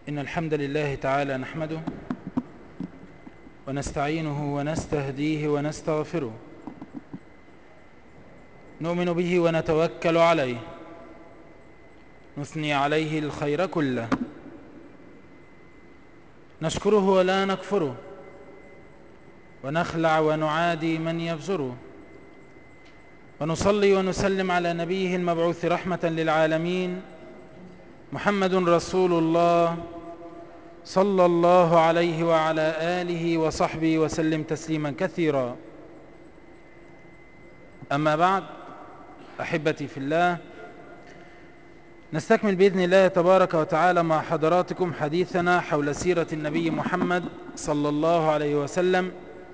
إن الحمد لله تعالى نحمده ونستعينه ونستهديه ونستغفره نؤمن به ونتوكل عليه نثني عليه الخير كله نشكره ولا نكفره ونخلع ونعادي من يفجره ونصلي ونسلم على نبيه المبعوث رحمة للعالمين محمد رسول الله صلى الله عليه وعلى آله وصحبه وسلم تسليما كثيرا أما بعد أحبتي في الله نستكمل بإذن الله تبارك وتعالى مع حضراتكم حديثنا حول سيرة النبي محمد صلى الله عليه وسلم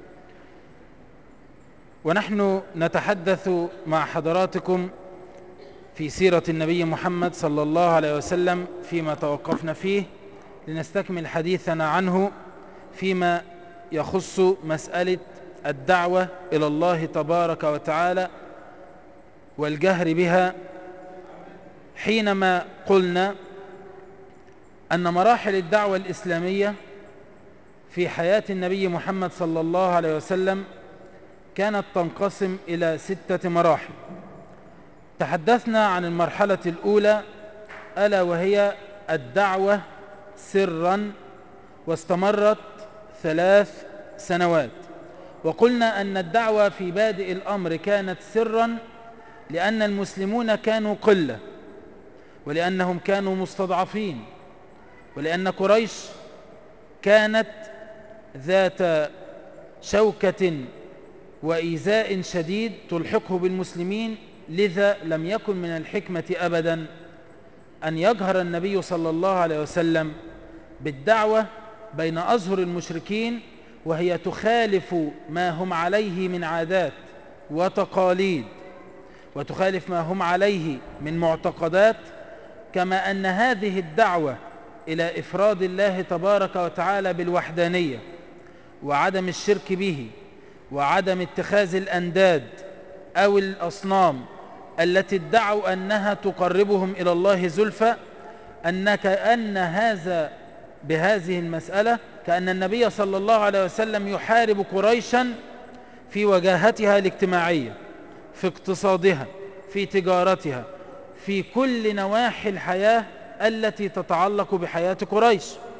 ونحن نتحدث مع حضراتكم في سيرة النبي محمد صلى الله عليه وسلم فيما توقفنا فيه لنستكمل حديثنا عنه فيما يخص مسألة الدعوة إلى الله تبارك وتعالى والجهر بها حينما قلنا أن مراحل الدعوة الإسلامية في حياة النبي محمد صلى الله عليه وسلم كانت تنقسم إلى ستة مراحل تحدثنا عن المرحلة الأولى ألا وهي الدعوة سرا واستمرت ثلاث سنوات وقلنا أن الدعوة في بادئ الأمر كانت سرا لأن المسلمون كانوا قلة ولأنهم كانوا مستضعفين ولأن قريش كانت ذات شوكة وإيذاء شديد تلحقه بالمسلمين لذا لم يكن من الحكمة أبدا أن يجهر النبي صلى الله عليه وسلم بالدعوة بين أظهر المشركين وهي تخالف ما هم عليه من عادات وتقاليد وتخالف ما هم عليه من معتقدات كما أن هذه الدعوة إلى إفراد الله تبارك وتعالى بالوحدانية وعدم الشرك به وعدم اتخاذ الأنداد أو الأصنام التي ادعوا أنها تقربهم إلى الله زلفى أنك أن هذا بهذه المسألة كأن النبي صلى الله عليه وسلم يحارب قريشا في وجاهتها الاجتماعية في اقتصادها في تجارتها في كل نواحي الحياة التي تتعلق بحياة قريش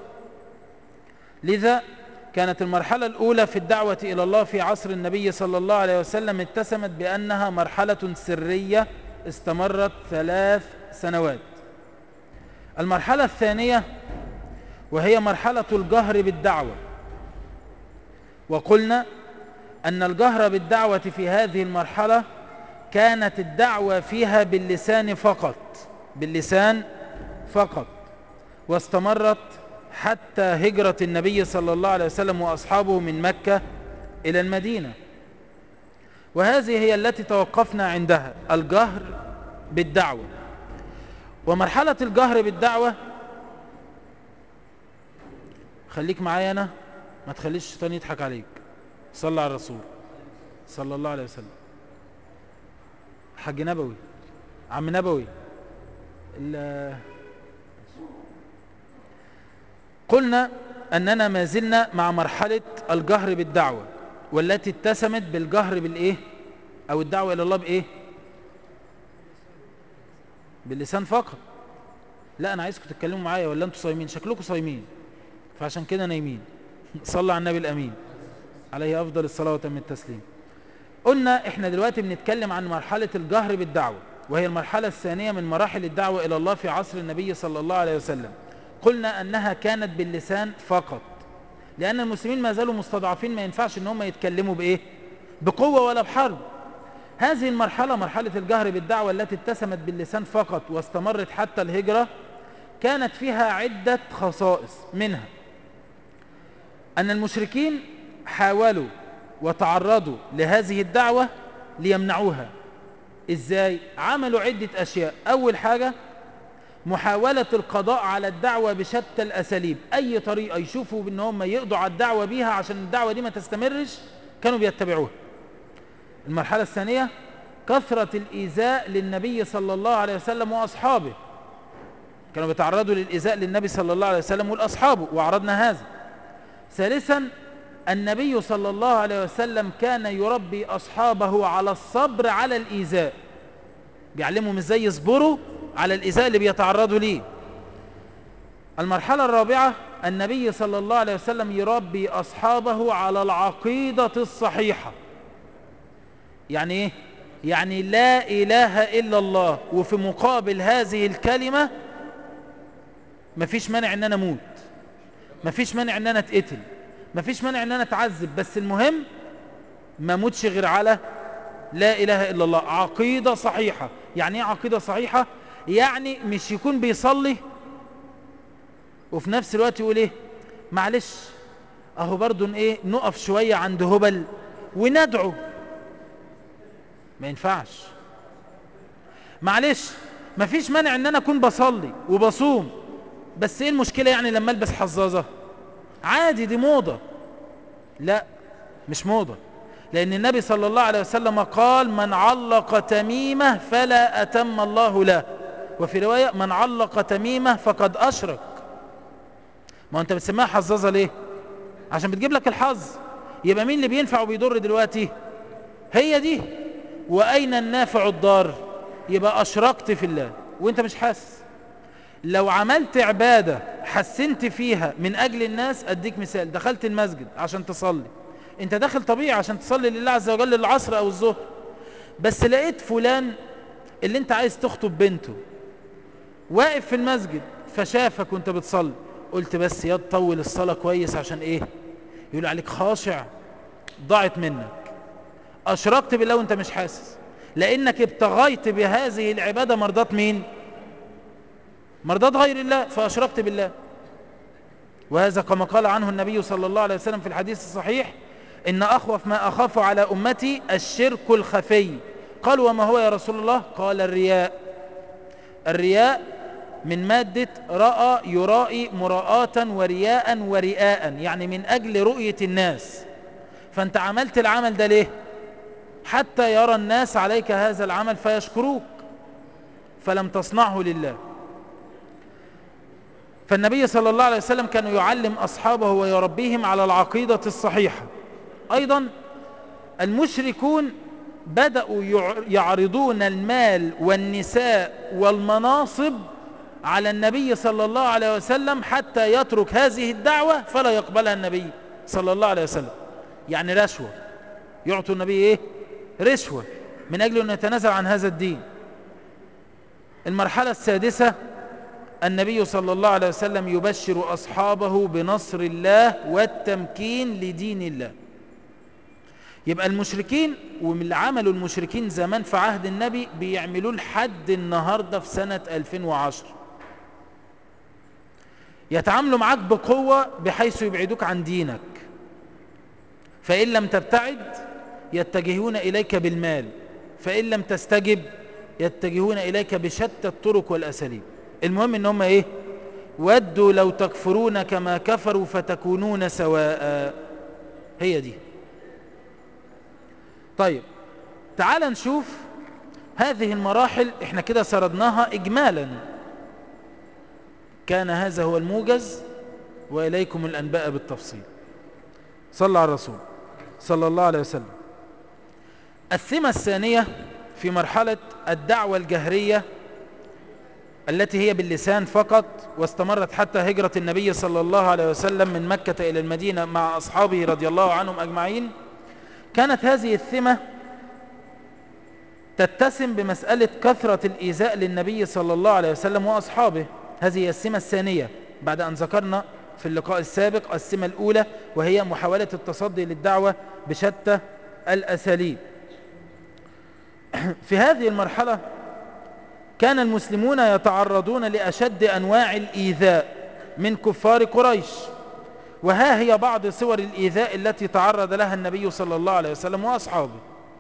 لذا كانت المرحلة الأولى في الدعوة إلى الله في عصر النبي صلى الله عليه وسلم اتسمت بأنها مرحلة سرية استمرت ثلاث سنوات المرحلة الثانية وهي مرحلة الجهر بالدعوة وقلنا أن الجهر بالدعوة في هذه المرحلة كانت الدعوة فيها باللسان فقط باللسان فقط واستمرت حتى هجرة النبي صلى الله عليه وسلم وأصحابه من مكة إلى المدينة وهذه هي التي توقفنا عندها الجهر بالدعوة ومرحلة الجهر بالدعوة خليك معايا أنا ما تخليش الشيطان يضحك عليك صلى على الرسول صلى الله عليه وسلم حاج نبوي عم نبوي قلنا أننا ما زلنا مع مرحلة الجهر بالدعوة والتي اتسمت بالجهر بالإيه أو الدعوة إلى الله بإيه باللسان فقط لا أنا عايزكم تتكلموا معايا ولا أنتوا صايمين شكلكم صايمين فعشان كده نايمين صلى على النبي الأمين عليه أفضل الصلاة وتم التسليم قلنا إحنا دلوقتي بنتكلم عن مرحلة الجهر بالدعوة وهي المرحلة الثانية من مراحل الدعوة إلى الله في عصر النبي صلى الله عليه وسلم قلنا أنها كانت باللسان فقط لأن المسلمين ما زالوا مستضعفين ما ينفعش أن هم يتكلموا بإيه بقوة ولا بحرب هذه المرحلة مرحلة الجهر بالدعوة التي اتسمت باللسان فقط واستمرت حتى الهجرة كانت فيها عدة خصائص منها أن المشركين حاولوا وتعرضوا لهذه الدعوة ليمنعوها إزاي؟ عملوا عدة أشياء أول حاجة محاولة القضاء على الدعوة بشتى الأساليب أي طريقة يشوفوا بأن هم يقضوا على الدعوة بيها عشان الدعوة دي ما تستمرش كانوا بيتبعوها المرحلة الثانية كثرة الإيذاء للنبي صلى الله عليه وسلم وأصحابه كانوا بيتعرضوا للإيذاء للنبي صلى الله عليه وسلم والأصحابه وعرضنا هذا ثالثا النبي صلى الله عليه وسلم كان يربي أصحابه على الصبر على الإيذاء بيعلمهم ازاي يصبروا على الإيذاء اللي بيتعرضوا ليه المرحلة الرابعة النبي صلى الله عليه وسلم يربي أصحابه على العقيدة الصحيحة يعني ايه يعني لا إله إلا الله وفي مقابل هذه الكلمة مفيش مانع ان انا اموت مفيش مانع ان انا اتقتل مفيش مانع ان انا اتعذب بس المهم ما اموتش غير على لا اله الا الله عقيدة صحيحة يعني ايه عقيدة صحيحة يعني مش يكون بيصلي وفي نفس الوقت يقول ايه معلش اهو برضو ايه نقف شوية عند هبل وندعو ما ينفعش معلش مفيش مانع ان انا اكون بصلي وبصوم بس ايه المشكلة يعني لما البس حظاظة عادي دي موضة لا مش موضة لان النبي صلى الله عليه وسلم قال من علق تميمة فلا اتم الله له وفي رواية من علق تميمة فقد اشرك ما انت بتسميها حظاظة ليه عشان بتجيب لك الحظ يبقى مين اللي بينفع وبيضر دلوقتي هي دي واين النافع الضار يبقى اشركت في الله وانت مش حاسس لو عملت عبادة حسنت فيها من أجل الناس أديك مثال دخلت المسجد عشان تصلي انت داخل طبيعي عشان تصلي لله عز وجل العصر أو الظهر بس لقيت فلان اللي انت عايز تخطب بنته واقف في المسجد فشافك وانت بتصلي قلت بس يا تطول الصلاة كويس عشان ايه يقول عليك خاشع ضاعت منك أشركت بالله وانت مش حاسس لأنك ابتغيت بهذه العبادة مرضات مين مرضات غير الله فأشركت بالله وهذا كما قال عنه النبي صلى الله عليه وسلم في الحديث الصحيح إن أخوف ما أخاف على أمتي الشرك الخفي قال وما هو يا رسول الله قال الرياء الرياء من مادة رأى يرائي مراءة ورياء ورئاء يعني من أجل رؤية الناس فأنت عملت العمل ده ليه حتى يرى الناس عليك هذا العمل فيشكروك فلم تصنعه لله فالنبي صلى الله عليه وسلم كان يعلم أصحابه ويربيهم على العقيدة الصحيحة أيضا المشركون بدأوا يعرضون المال والنساء والمناصب على النبي صلى الله عليه وسلم حتى يترك هذه الدعوة فلا يقبلها النبي صلى الله عليه وسلم يعني رشوة يعطوا النبي ايه رشوة من أجل أن يتنازل عن هذا الدين المرحلة السادسة النبي صلى الله عليه وسلم يبشر أصحابه بنصر الله والتمكين لدين الله يبقى المشركين ومن اللي عملوا المشركين زمان في عهد النبي بيعملوا لحد النهاردة في سنة 2010 يتعاملوا معاك بقوة بحيث يبعدوك عن دينك فإن لم تبتعد يتجهون إليك بالمال فإن لم تستجب يتجهون إليك بشتى الطرق والأساليب المهم ان هم ايه ودوا لو تكفرون كما كفروا فتكونون سواء هي دي طيب تعال نشوف هذه المراحل احنا كده سردناها اجمالا كان هذا هو الموجز واليكم الانباء بالتفصيل صلى على الرسول صلى الله عليه وسلم الثمة الثانية في مرحلة الدعوة الجهرية التي هي باللسان فقط واستمرت حتى هجرة النبي صلى الله عليه وسلم من مكة إلى المدينة مع أصحابه رضي الله عنهم أجمعين كانت هذه الثمة تتسم بمسألة كثرة الإيذاء للنبي صلى الله عليه وسلم وأصحابه هذه هي السمة الثانية بعد أن ذكرنا في اللقاء السابق السمة الأولى وهي محاولة التصدي للدعوة بشتى الأساليب في هذه المرحلة كان المسلمون يتعرضون لأشد أنواع الإيذاء من كفار قريش وها هي بعض صور الإيذاء التي تعرض لها النبي صلى الله عليه وسلم وأصحابه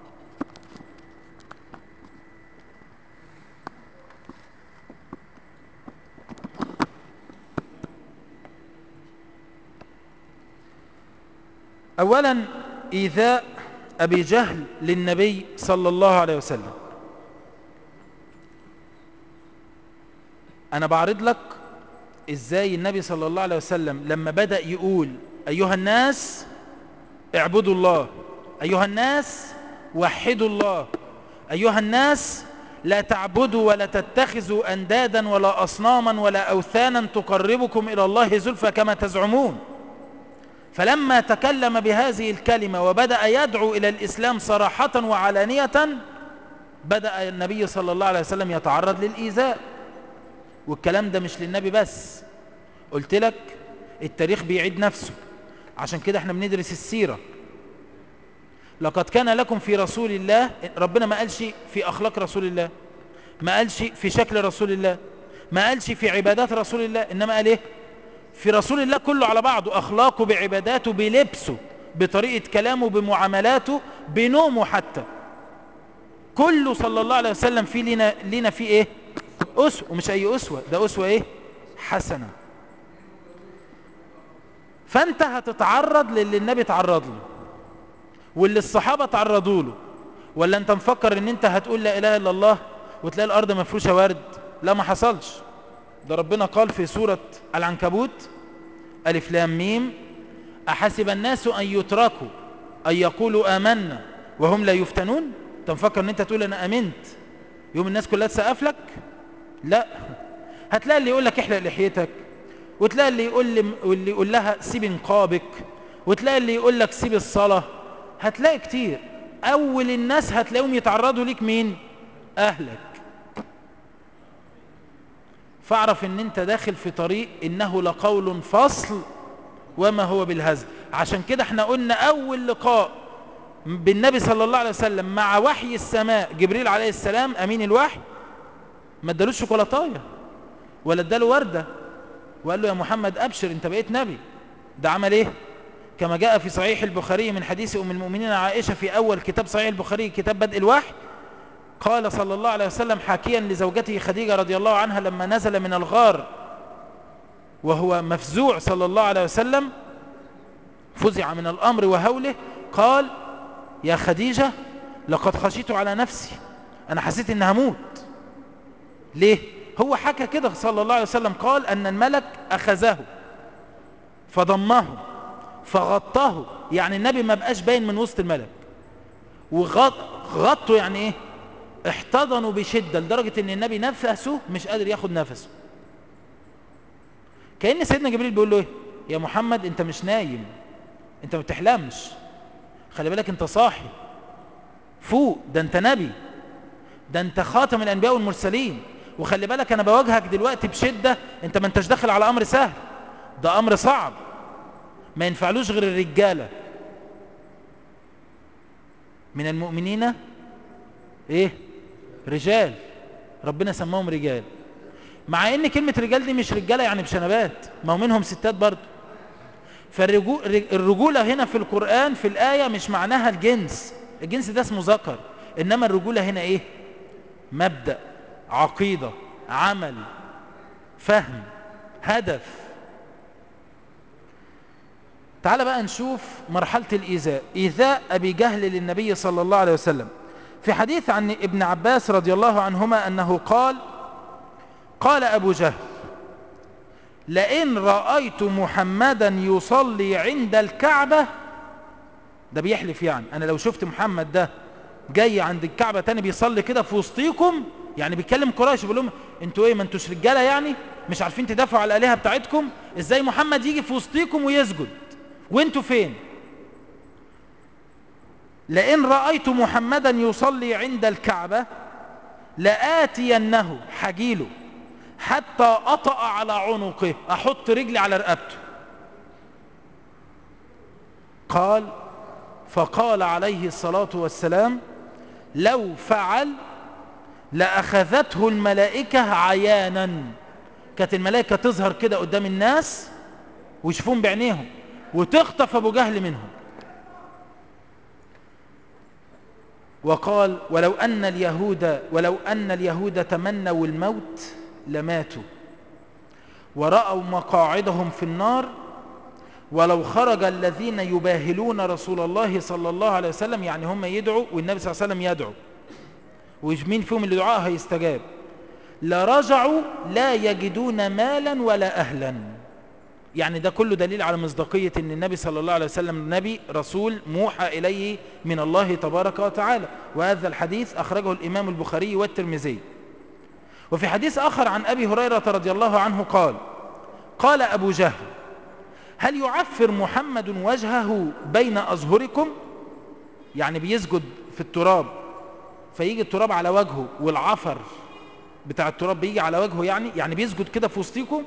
أولا إيذاء أبي جهل للنبي صلى الله عليه وسلم أنا بعرض لك إزاي النبي صلى الله عليه وسلم لما بدأ يقول أيها الناس اعبدوا الله أيها الناس وحدوا الله أيها الناس لا تعبدوا ولا تتخذوا أندادا ولا أصناما ولا أوثانا تقربكم إلى الله زلفى كما تزعمون فلما تكلم بهذه الكلمة وبدأ يدعو إلى الإسلام صراحة وعلانية بدأ النبي صلى الله عليه وسلم يتعرض للإيذاء والكلام ده مش للنبي بس قلت لك التاريخ بيعيد نفسه عشان كده احنا بندرس السيرة لقد كان لكم في رسول الله ربنا ما قالش في أخلاق رسول الله ما قالش في شكل رسول الله ما قالش في عبادات رسول الله إنما قال إيه في رسول الله كله على بعضه أخلاقه بعباداته بلبسه بطريقة كلامه بمعاملاته بنومه حتى كله صلى الله عليه وسلم في لنا, لنا في إيه أسوة ومش أي أسوة ده أسوة إيه حسنة فأنت هتتعرض للي النبي تعرض له واللي الصحابة تعرضوا له ولا أنت مفكر أن أنت هتقول لا إله إلا الله وتلاقي الأرض مفروشة ورد لا ما حصلش ده ربنا قال في سورة العنكبوت ألف لام ميم أحسب الناس أن يتركوا أن يقولوا آمنا وهم لا يفتنون أنت مفكر أن أنت تقول أنا أمنت يوم الناس كلها تسقف لك لا هتلاقي اللي يقول لك احلق لحيتك وتلاقي اللي يقول لي واللي يقول لها سيب نقابك وتلاقي اللي يقول لك سيب الصلاة هتلاقي كتير اول الناس هتلاقيهم يتعرضوا ليك مين اهلك فاعرف ان انت داخل في طريق انه لقول فصل وما هو بالهزل عشان كده احنا قلنا اول لقاء بالنبي صلى الله عليه وسلم مع وحي السماء جبريل عليه السلام امين الوحي ما ادالوش شوكولاتايه ولا اداله ورده وقال له يا محمد ابشر انت بقيت نبي ده عمل ايه كما جاء في صحيح البخاري من حديث ام المؤمنين عائشه في اول كتاب صحيح البخاري كتاب بدء الوحي قال صلى الله عليه وسلم حاكيا لزوجته خديجه رضي الله عنها لما نزل من الغار وهو مفزوع صلى الله عليه وسلم فزع من الامر وهوله قال يا خديجه لقد خشيت على نفسي انا حسيت ان هموت ليه هو حكى كده صلى الله عليه وسلم قال أن الملك أخذه فضمه فغطاه يعني النبي ما بقاش باين من وسط الملك وغطوا يعني ايه احتضنوا بشدة لدرجة ان النبي نفسه مش قادر ياخد نفسه كأن سيدنا جبريل بيقول له ايه يا محمد انت مش نايم انت ما بتحلمش خلي بالك انت صاحي فوق ده انت نبي ده انت خاتم الانبياء والمرسلين وخلي بالك انا بواجهك دلوقتي بشدة انت ما انتش داخل على امر سهل ده امر صعب ما ينفعلوش غير الرجالة من المؤمنين ايه رجال ربنا سماهم رجال مع ان كلمة رجال دي مش رجالة يعني بشنبات ما هو منهم ستات برضو فالرجولة هنا في القرآن في الآية مش معناها الجنس الجنس ده اسمه ذكر إنما الرجولة هنا إيه مبدأ عقيدة عمل فهم هدف تعال بقى نشوف مرحلة الإيذاء إيذاء أبي جهل للنبي صلى الله عليه وسلم في حديث عن ابن عباس رضي الله عنهما أنه قال قال أبو جهل لئن رأيت محمدا يصلي عند الكعبة ده بيحلف يعني أنا لو شفت محمد ده جاي عند الكعبة تاني بيصلي كده في وسطيكم يعني بيتكلم قريش بيقول لهم انتوا ايه ما انتوش رجاله يعني مش عارفين تدافعوا على الالهه بتاعتكم ازاي محمد يجي في وسطيكم ويسجد وانتوا فين لئن رايت محمدا يصلي عند الكعبه لاتينه حجيله حتى اطأ على عنقه احط رجلي على رقبته قال فقال عليه الصلاه والسلام لو فعل لأخذته الملائكة عيانا كانت الملائكة تظهر كده قدام الناس ويشوفون بعينيهم وتخطف أبو جهل منهم وقال ولو أن اليهود ولو أن اليهود تمنوا الموت لماتوا ورأوا مقاعدهم في النار ولو خرج الذين يباهلون رسول الله صلى الله عليه وسلم يعني هم يدعوا والنبي صلى الله عليه وسلم يدعو ومين فيهم اللي دعاء هيستجاب لرجعوا لا يجدون مالا ولا أهلا يعني ده كله دليل على مصداقية ان النبي صلى الله عليه وسلم نبي رسول موحى إليه من الله تبارك وتعالى وهذا الحديث أخرجه الإمام البخاري والترمذي وفي حديث آخر عن أبي هريرة رضي الله عنه قال قال أبو جهل هل يعفر محمد وجهه بين أظهركم يعني بيسجد في التراب فيجي التراب على وجهه والعفر بتاع التراب بيجي على وجهه يعني يعني بيسجد كده في وسطيكم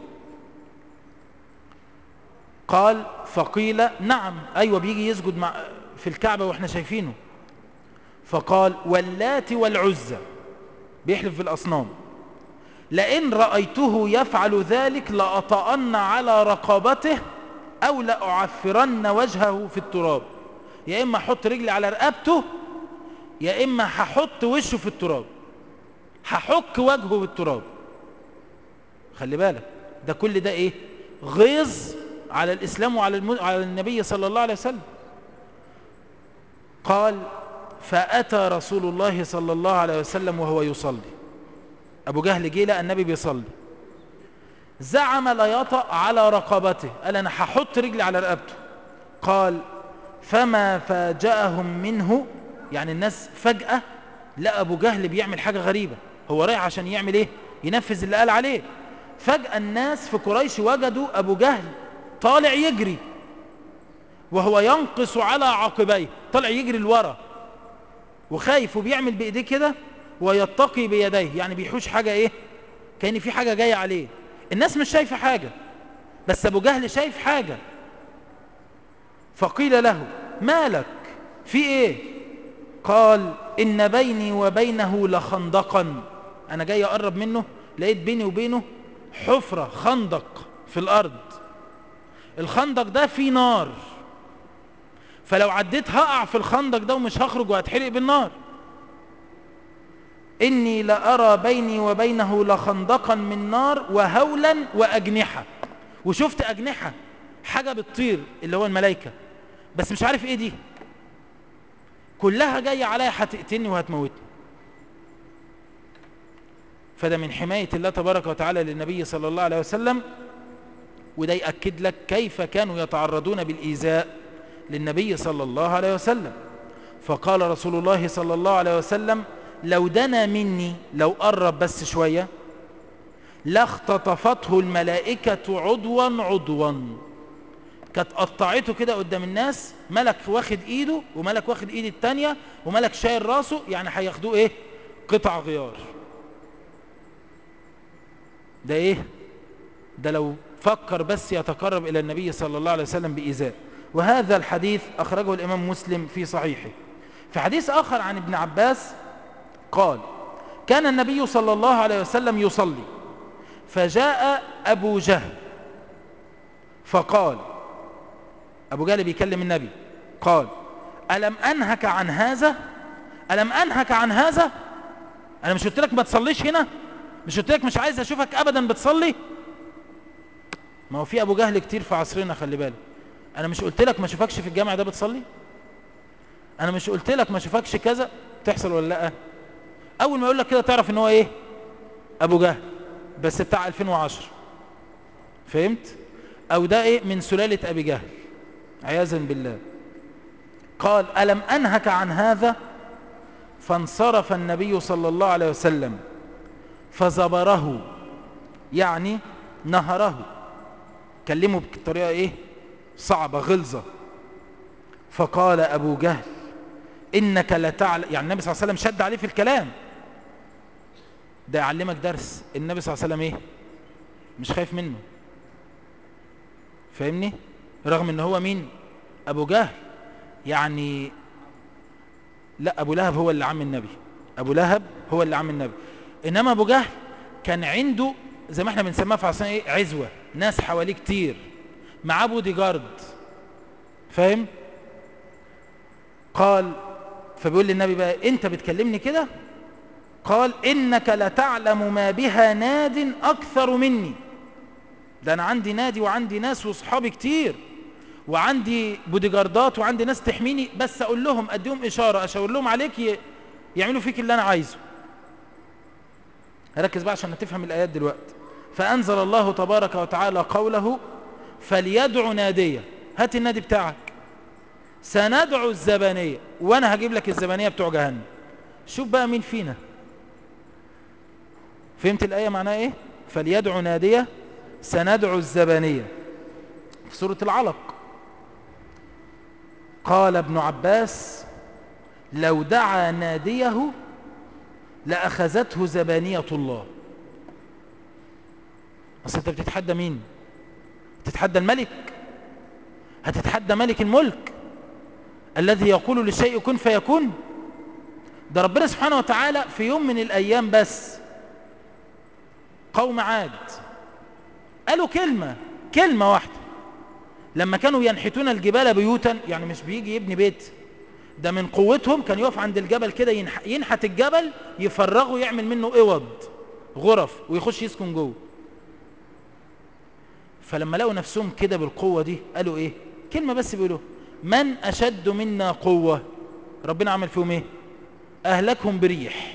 قال فقيل نعم أيوة بيجي يسجد مع في الكعبة وإحنا شايفينه فقال واللات والعزى بيحلف في الأصنام لئن رأيته يفعل ذلك لأطأن على رقبته أو لأعفرن وجهه في التراب يا إما أحط رجلي على رقبته يا إما هحط وشه في التراب هحك وجهه بالتراب خلي بالك ده كل ده إيه غيظ على الإسلام وعلى الم... على النبي صلى الله عليه وسلم قال فأتى رسول الله صلى الله عليه وسلم وهو يصلي أبو جهل جه لقى النبي بيصلي زعم لا يطأ على رقبته قال أنا هحط رجلي على رقبته قال فما فاجأهم منه يعني الناس فجأة لقى أبو جهل بيعمل حاجة غريبة هو رايح عشان يعمل إيه ينفذ اللي قال عليه فجأة الناس في قريش وجدوا أبو جهل طالع يجري وهو ينقص على عقبيه طالع يجري لورا وخايف وبيعمل بإيديه كده ويتقي بيديه يعني بيحوش حاجة إيه كأن في حاجة جاية عليه الناس مش شايفة حاجة بس أبو جهل شايف حاجة فقيل له مالك في إيه قال إن بيني وبينه لخندقا أنا جاي أقرب منه لقيت بيني وبينه حفرة خندق في الأرض الخندق ده فيه نار فلو عديت هقع في الخندق ده ومش هخرج وهتحرق بالنار إني لأرى بيني وبينه لخندقا من نار وهولا وأجنحة وشفت أجنحة حاجة بتطير اللي هو الملائكة بس مش عارف إيه دي كلها جاية عليا هتقتلني وهتموتني فده من حماية الله تبارك وتعالى للنبي صلى الله عليه وسلم وده يأكد لك كيف كانوا يتعرضون بالإيذاء للنبي صلى الله عليه وسلم فقال رسول الله صلى الله عليه وسلم لو دنا مني لو قرب بس شوية لاختطفته الملائكة عضوا عضوا كانت قطعته كده قدام الناس ملك واخد ايده وملك واخد ايد التانية وملك شايل راسه يعني هياخدوه ايه قطع غيار ده ايه ده لو فكر بس يتقرب إلى النبي صلى الله عليه وسلم بإيذاء وهذا الحديث أخرجه الإمام مسلم في صحيحه في حديث آخر عن ابن عباس قال كان النبي صلى الله عليه وسلم يصلي فجاء أبو جهل فقال أبو جهل بيكلم النبي قال ألم أنهك عن هذا ألم أنهك عن هذا أنا مش قلت لك ما تصليش هنا مش قلت لك مش عايز أشوفك أبدا بتصلي ما هو في ابو جهل كتير في عصرنا خلي بالك انا مش قلت لك ما اشوفكش في الجامع ده بتصلي انا مش قلت لك ما اشوفكش كذا تحصل ولا لا اول ما يقول لك كده تعرف ان هو ايه ابو جهل بس بتاع 2010 فهمت او ده ايه من سلالة ابي جهل عياذا بالله قال الم انهك عن هذا فانصرف النبي صلى الله عليه وسلم فزبره يعني نهره كلمه بطريقة ايه صعبة غلظة فقال ابو جهل انك لتعلم يعني النبي صلى الله عليه وسلم شد عليه في الكلام ده يعلمك درس النبي صلى الله عليه وسلم ايه مش خايف منه فاهمني رغم ان هو مين ابو جهل يعني لا ابو لهب هو اللي عم النبي ابو لهب هو اللي عم النبي انما ابو جهل كان عنده زي ما احنا بنسميها في عصرنا ايه عزوة ناس حواليه كتير معاه بودي جارد فاهم قال فبيقول للنبي بقى انت بتكلمني كده قال انك لتعلم ما بها ناد اكثر مني ده انا عندي نادي وعندي ناس واصحابي كتير وعندي بوديجاردات وعندي ناس تحميني بس اقول لهم اديهم اشاره اشاور لهم عليك ي... يعملوا فيك اللي انا عايزه ركز بقى عشان تفهم الآيات دلوقتي فأنزل الله تبارك وتعالى قوله فليدعو نادية هات النادي بتاعك سندعو الزبانية وانا هجيب لك الزبانية بتوع جهنم شوف بقى مين فينا فهمت الآية معناها ايه فليدعو نادية سندعو الزبانية في سورة العلق قال ابن عباس لو دعا ناديه لأخذته زبانية الله أصل أنت بتتحدى مين تتحدى الملك هتتحدى ملك الملك الذي يقول للشيء كن فيكون ده ربنا سبحانه وتعالى في يوم من الأيام بس قوم عاد قالوا كلمة كلمة واحدة لما كانوا ينحتون الجبال بيوتا يعني مش بيجي يبني بيت ده من قوتهم كان يقف عند الجبل كده ينحت الجبل يفرغه يعمل منه اوض غرف ويخش يسكن جوه فلما لقوا نفسهم كده بالقوة دي قالوا ايه كلمة بس بيقولوا من أشد منا قوة ربنا عمل فيهم ايه أهلكهم بريح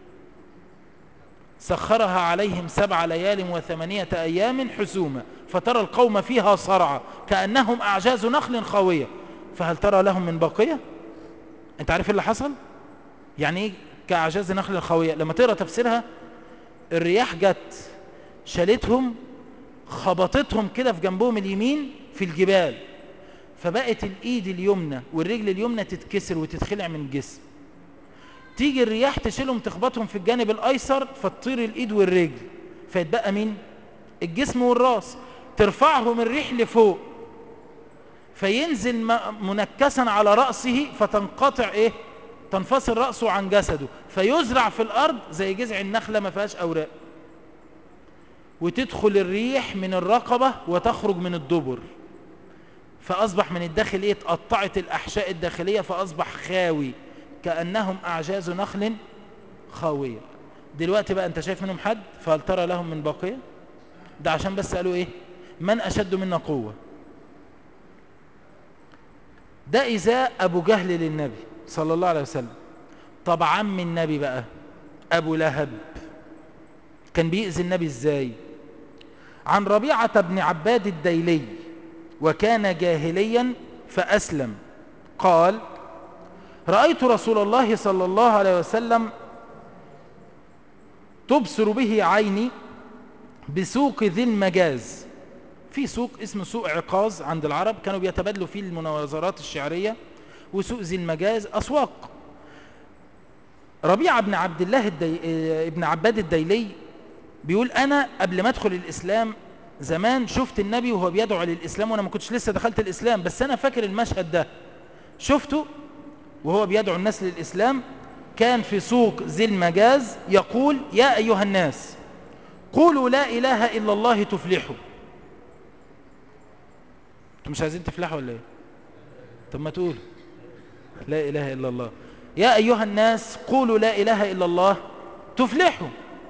سخرها عليهم سبع ليال وثمانية أيام حسوما فترى القوم فيها صرعى كأنهم أعجاز نخل خاوية فهل ترى لهم من بقية انت عارف اللي حصل يعني ايه كأعجاز نخل خاوية لما تقرأ تفسيرها الرياح جت شالتهم خبطتهم كده في جنبهم اليمين في الجبال فبقت الايد اليمنى والرجل اليمنى تتكسر وتتخلع من الجسم تيجي الرياح تشيلهم تخبطهم في الجانب الايسر فتطير الايد والرجل فيتبقى مين الجسم والراس ترفعهم الريح لفوق فينزل منكسا على رأسه فتنقطع ايه تنفصل رأسه عن جسده فيزرع في الارض زي جذع النخلة ما فيهاش اوراق وتدخل الريح من الرقبة وتخرج من الدبر فأصبح من الداخل إيه اتقطعت الأحشاء الداخلية فأصبح خاوي كأنهم أعجاز نخل خاوية دلوقتي بقى أنت شايف منهم حد فهل ترى لهم من باقية ده عشان بس قالوا إيه من أشد منا قوة ده إزاء أبو جهل للنبي صلى الله عليه وسلم طب عم النبي بقى أبو لهب كان بيأذي النبي إزاي عن ربيعة بن عباد الديلي وكان جاهليا فأسلم قال رأيت رسول الله صلى الله عليه وسلم تبصر به عيني بسوق ذي المجاز في سوق اسمه سوق عقاز عند العرب كانوا بيتبادلوا فيه المناظرات الشعرية وسوق ذي المجاز أسواق ربيعة بن عبد الله الدي... ابن عباد الديلي بيقول أنا قبل ما أدخل الإسلام زمان شفت النبي وهو بيدعو للإسلام وأنا ما كنتش لسه دخلت الإسلام بس أنا فاكر المشهد ده شفته وهو بيدعو الناس للإسلام كان في سوق ذي المجاز يقول يا أيها الناس قولوا لا إله إلا الله تفلحوا انتوا مش عايزين تفلحوا ولا ايه طب ما تقول لا إله إلا الله يا أيها الناس قولوا لا إله إلا الله تفلحوا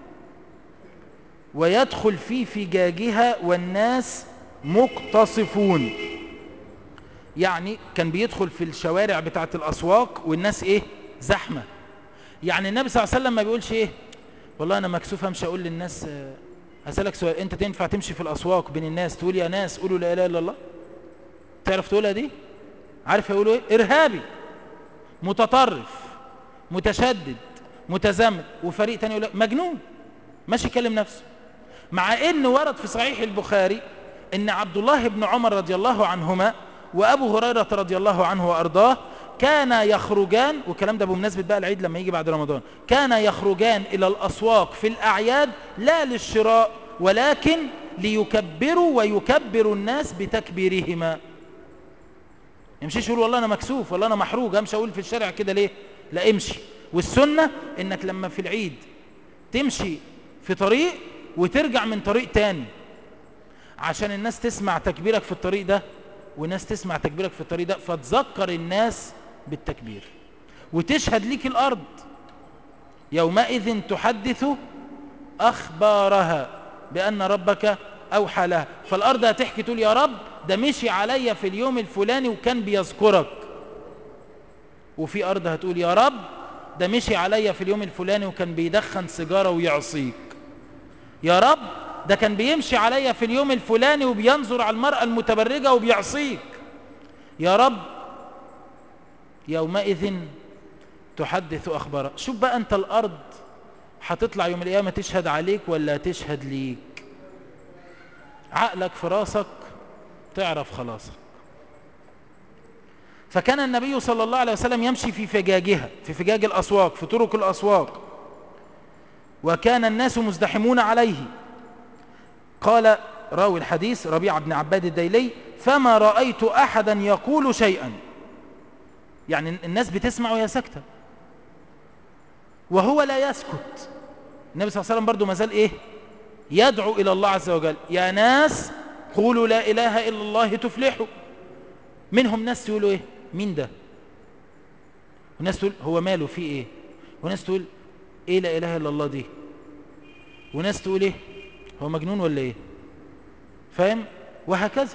ويدخل في فجاجها والناس مقتصفون يعني كان بيدخل في الشوارع بتاعت الأسواق والناس إيه زحمة يعني النبي صلى الله عليه وسلم ما بيقولش إيه والله أنا مكسوف همشي أقول للناس هسألك سؤال أنت تنفع تمشي في الأسواق بين الناس تقول يا ناس قولوا لا إله إلا الله تعرف تقولها دي عارف يقولوا إيه إرهابي متطرف متشدد متزمت وفريق تاني يقول مجنون ماشي يكلم نفسه مع ان ورد في صحيح البخاري ان عبد الله بن عمر رضي الله عنهما وابو هريرة رضي الله عنه وارضاه كان يخرجان والكلام ده بمناسبة بقى العيد لما يجي بعد رمضان كان يخرجان الى الاسواق في الاعياد لا للشراء ولكن ليكبروا ويكبر الناس بتكبيرهما يمشيش يقول والله انا مكسوف والله انا محروج امشي اقول في الشارع كده ليه لا امشي والسنة انك لما في العيد تمشي في طريق وترجع من طريق تاني عشان الناس تسمع تكبيرك في الطريق ده وناس تسمع تكبيرك في الطريق ده فتذكر الناس بالتكبير وتشهد ليك الأرض يومئذ تحدث أخبارها بأن ربك أوحى لها فالأرض هتحكي تقول يا رب ده مشي عليا في اليوم الفلاني وكان بيذكرك وفي أرض هتقول يا رب ده مشي عليا في اليوم الفلاني وكان بيدخن سيجارة ويعصيك يا رب ده كان بيمشي عليا في اليوم الفلاني وبينظر على المرأة المتبرجة وبيعصيك يا رب يومئذ تحدث أخبارها شوف بقى أنت الأرض هتطلع يوم القيامة تشهد عليك ولا تشهد ليك عقلك في راسك تعرف خلاصك فكان النبي صلى الله عليه وسلم يمشي في فجاجها في فجاج الأسواق في طرق الأسواق وكان الناس مزدحمون عليه قال راوي الحديث ربيع بن عباد الديلي فما رأيت أحدا يقول شيئا يعني الناس بتسمع وهي ساكته وهو لا يسكت النبي صلى الله عليه وسلم برضو ما زال ايه يدعو الى الله عز وجل يا ناس قولوا لا اله الا الله تفلحوا منهم ناس يقولوا ايه مين ده وناس تقول هو ماله في ايه وناس تقول ايه لا اله الا الله دي وناس تقول ايه هو مجنون ولا ايه فاهم وهكذا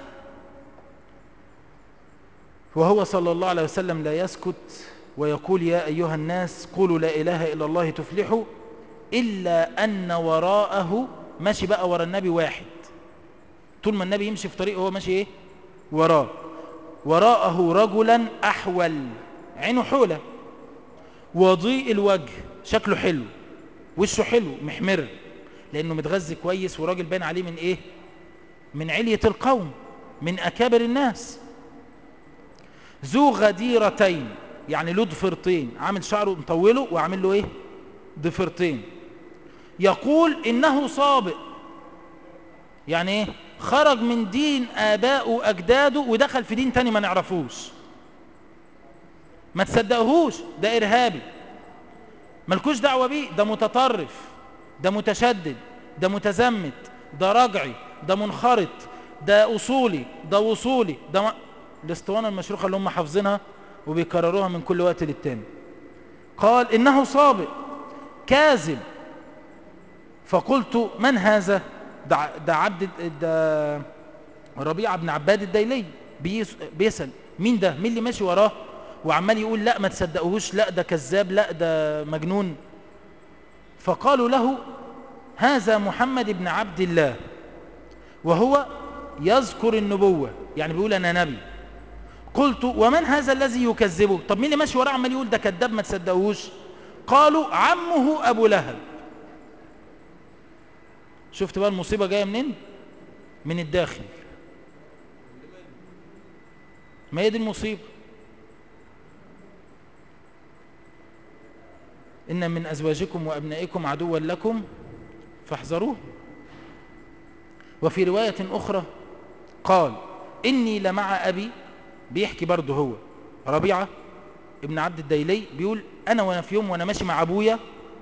وهو صلى الله عليه وسلم لا يسكت ويقول يا أيها الناس قولوا لا إله إلا الله تفلحوا إلا أن وراءه ماشي بقى ورا النبي واحد طول ما النبي يمشي في طريقه هو ماشي إيه وراه وراءه رجلا أحول عينه حولة وضيء الوجه شكله حلو وشه حلو محمر لأنه متغذي كويس وراجل باين عليه من إيه من علية القوم من أكابر الناس ذو غديرتين يعني له ضفرتين عامل شعره مطوله وعامل له ايه ضفرتين يقول انه صابئ يعني ايه خرج من دين ابائه واجداده ودخل في دين تاني ما نعرفوش ما تصدقوهوش ده ارهابي ملكوش دعوه بيه ده متطرف ده متشدد ده متزمت ده رجعي ده منخرط ده اصولي ده وصولي ده م... الاسطوانه المشروخه اللي هم حافظينها وبيكرروها من كل وقت للتاني قال إنه صابئ كاذب فقلت من هذا ده, ده عبد ده ربيعة بن عباد الديلي بيسأل مين ده مين اللي ماشي وراه وعمال يقول لا ما تصدقوهوش لا ده كذاب لا ده مجنون فقالوا له هذا محمد بن عبد الله وهو يذكر النبوة يعني بيقول أنا نبي قلت ومن هذا الذي يكذبه طب مين اللي ماشي وراه عمال يقول ده كذاب ما تصدقوش قالوا عمه ابو لهب شفت بقى المصيبه جايه منين من الداخل ما هي دي المصيبه ان من ازواجكم وابنائكم عدوا لكم فاحذروه وفي روايه اخرى قال اني لمع ابي بيحكي برضه هو ربيعة ابن عبد الديلي بيقول أنا وأنا في يوم وأنا ماشي مع أبويا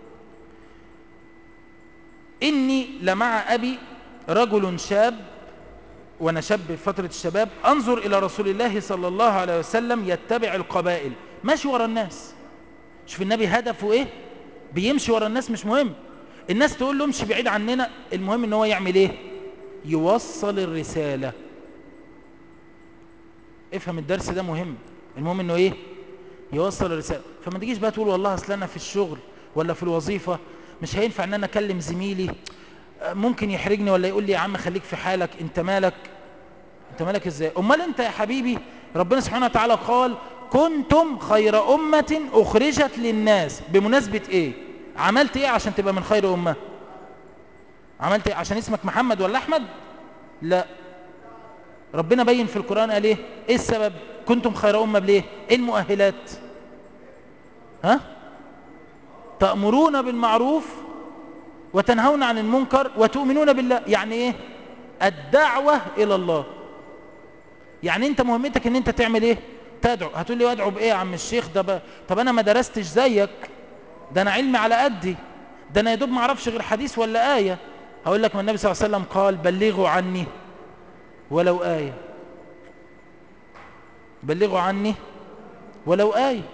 إني لمع أبي رجل شاب وأنا شاب في فترة الشباب أنظر إلى رسول الله صلى الله عليه وسلم يتبع القبائل ماشي ورا الناس شوف النبي هدفه إيه بيمشي ورا الناس مش مهم الناس تقول له امشي بعيد عننا المهم ان هو يعمل ايه يوصل الرساله افهم الدرس ده مهم المهم انه ايه يوصل الرسالة فما تجيش بقى تقول والله اصل انا في الشغل ولا في الوظيفة مش هينفع ان انا اكلم زميلي ممكن يحرجني ولا يقول لي يا عم خليك في حالك انت مالك انت مالك ازاي امال انت يا حبيبي ربنا سبحانه وتعالى قال كنتم خير أمة أخرجت للناس بمناسبة ايه عملت ايه عشان تبقى من خير أمة عملت ايه عشان اسمك محمد ولا احمد لا ربنا بين في القرآن قال ايه ايه السبب كنتم خير أمة بليه ايه المؤهلات ها تأمرون بالمعروف وتنهون عن المنكر وتؤمنون بالله يعني ايه الدعوة الى الله يعني انت مهمتك ان انت تعمل ايه تدعو هتقول لي وادعو بايه يا عم الشيخ ده ب... طب انا ما درستش زيك ده انا علمي على قدي ده انا يا دوب ما اعرفش غير حديث ولا آية هقول لك ما النبي صلى الله عليه وسلم قال بلغوا عني ولو آية بلغوا عني ولو آية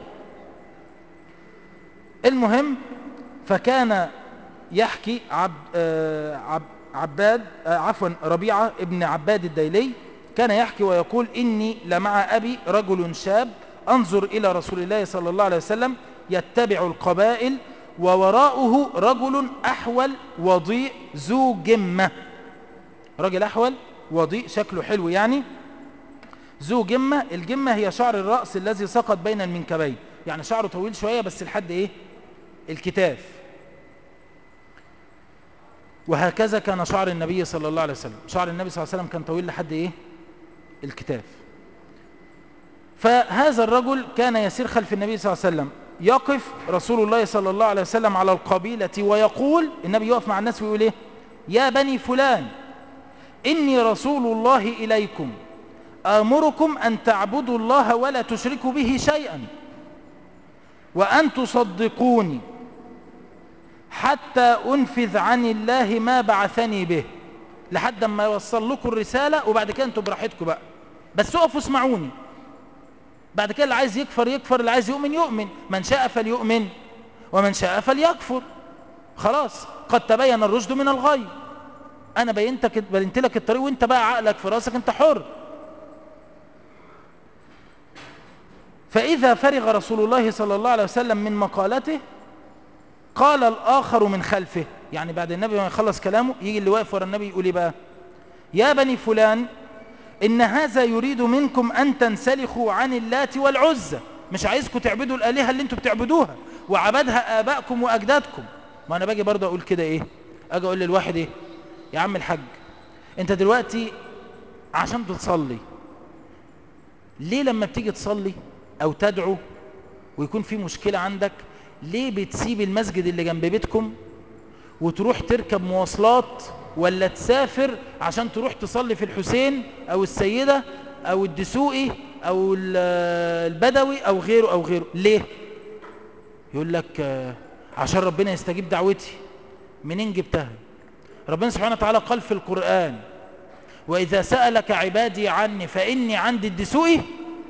المهم فكان يحكي عب آه عب عباد آه عفوا ربيعة ابن عباد الديلي كان يحكي ويقول إني لمع أبي رجل شاب أنظر إلى رسول الله صلى الله عليه وسلم يتبع القبائل ووراءه رجل أحول وضيء ذو جمة راجل أحول وضيء شكله حلو يعني ذو جمة الجمة هي شعر الرأس الذي سقط بين المنكبين يعني شعره طويل شوية بس لحد إيه الكتاف وهكذا كان شعر النبي صلى الله عليه وسلم شعر النبي صلى الله عليه وسلم كان طويل لحد إيه الكتاف فهذا الرجل كان يسير خلف النبي صلى الله عليه وسلم يقف رسول الله صلى الله عليه وسلم على القبيلة ويقول النبي يقف مع الناس ويقول إيه يا بني فلان إني رسول الله إليكم آمركم أن تعبدوا الله ولا تشركوا به شيئا وأن تصدقوني حتى أنفذ عن الله ما بعثني به لحد ما يوصل لكم الرسالة وبعد كده انتوا براحتكم بقى بس اقفوا اسمعوني بعد كده اللي عايز يكفر يكفر اللي عايز يؤمن يؤمن من شاء فليؤمن ومن شاء فليكفر خلاص قد تبين الرشد من الغي انا بينتك بينت لك الطريق وانت بقى عقلك في راسك انت حر فإذا فرغ رسول الله صلى الله عليه وسلم من مقالته قال الآخر من خلفه يعني بعد النبي ما يخلص كلامه يجي اللي واقف ورا النبي يقول ايه بقى يا بني فلان إن هذا يريد منكم أن تنسلخوا عن اللات والعزة مش عايزكم تعبدوا الآلهة اللي انتوا بتعبدوها وعبدها آبائكم وأجدادكم ما أنا باجي برضه أقول كده إيه أجي أقول للواحد إيه يا عم الحاج أنت دلوقتي عشان بتصلي ليه لما بتيجي تصلي أو تدعو ويكون في مشكلة عندك ليه بتسيب المسجد اللي جنب بيتكم وتروح تركب مواصلات ولا تسافر عشان تروح تصلي في الحسين او السيدة او الدسوقي او البدوي او غيره او غيره ليه يقول لك عشان ربنا يستجيب دعوتي منين جبتها ربنا سبحانه وتعالى قال في القرآن وإذا سألك عبادي عني فإني عند الدسوقي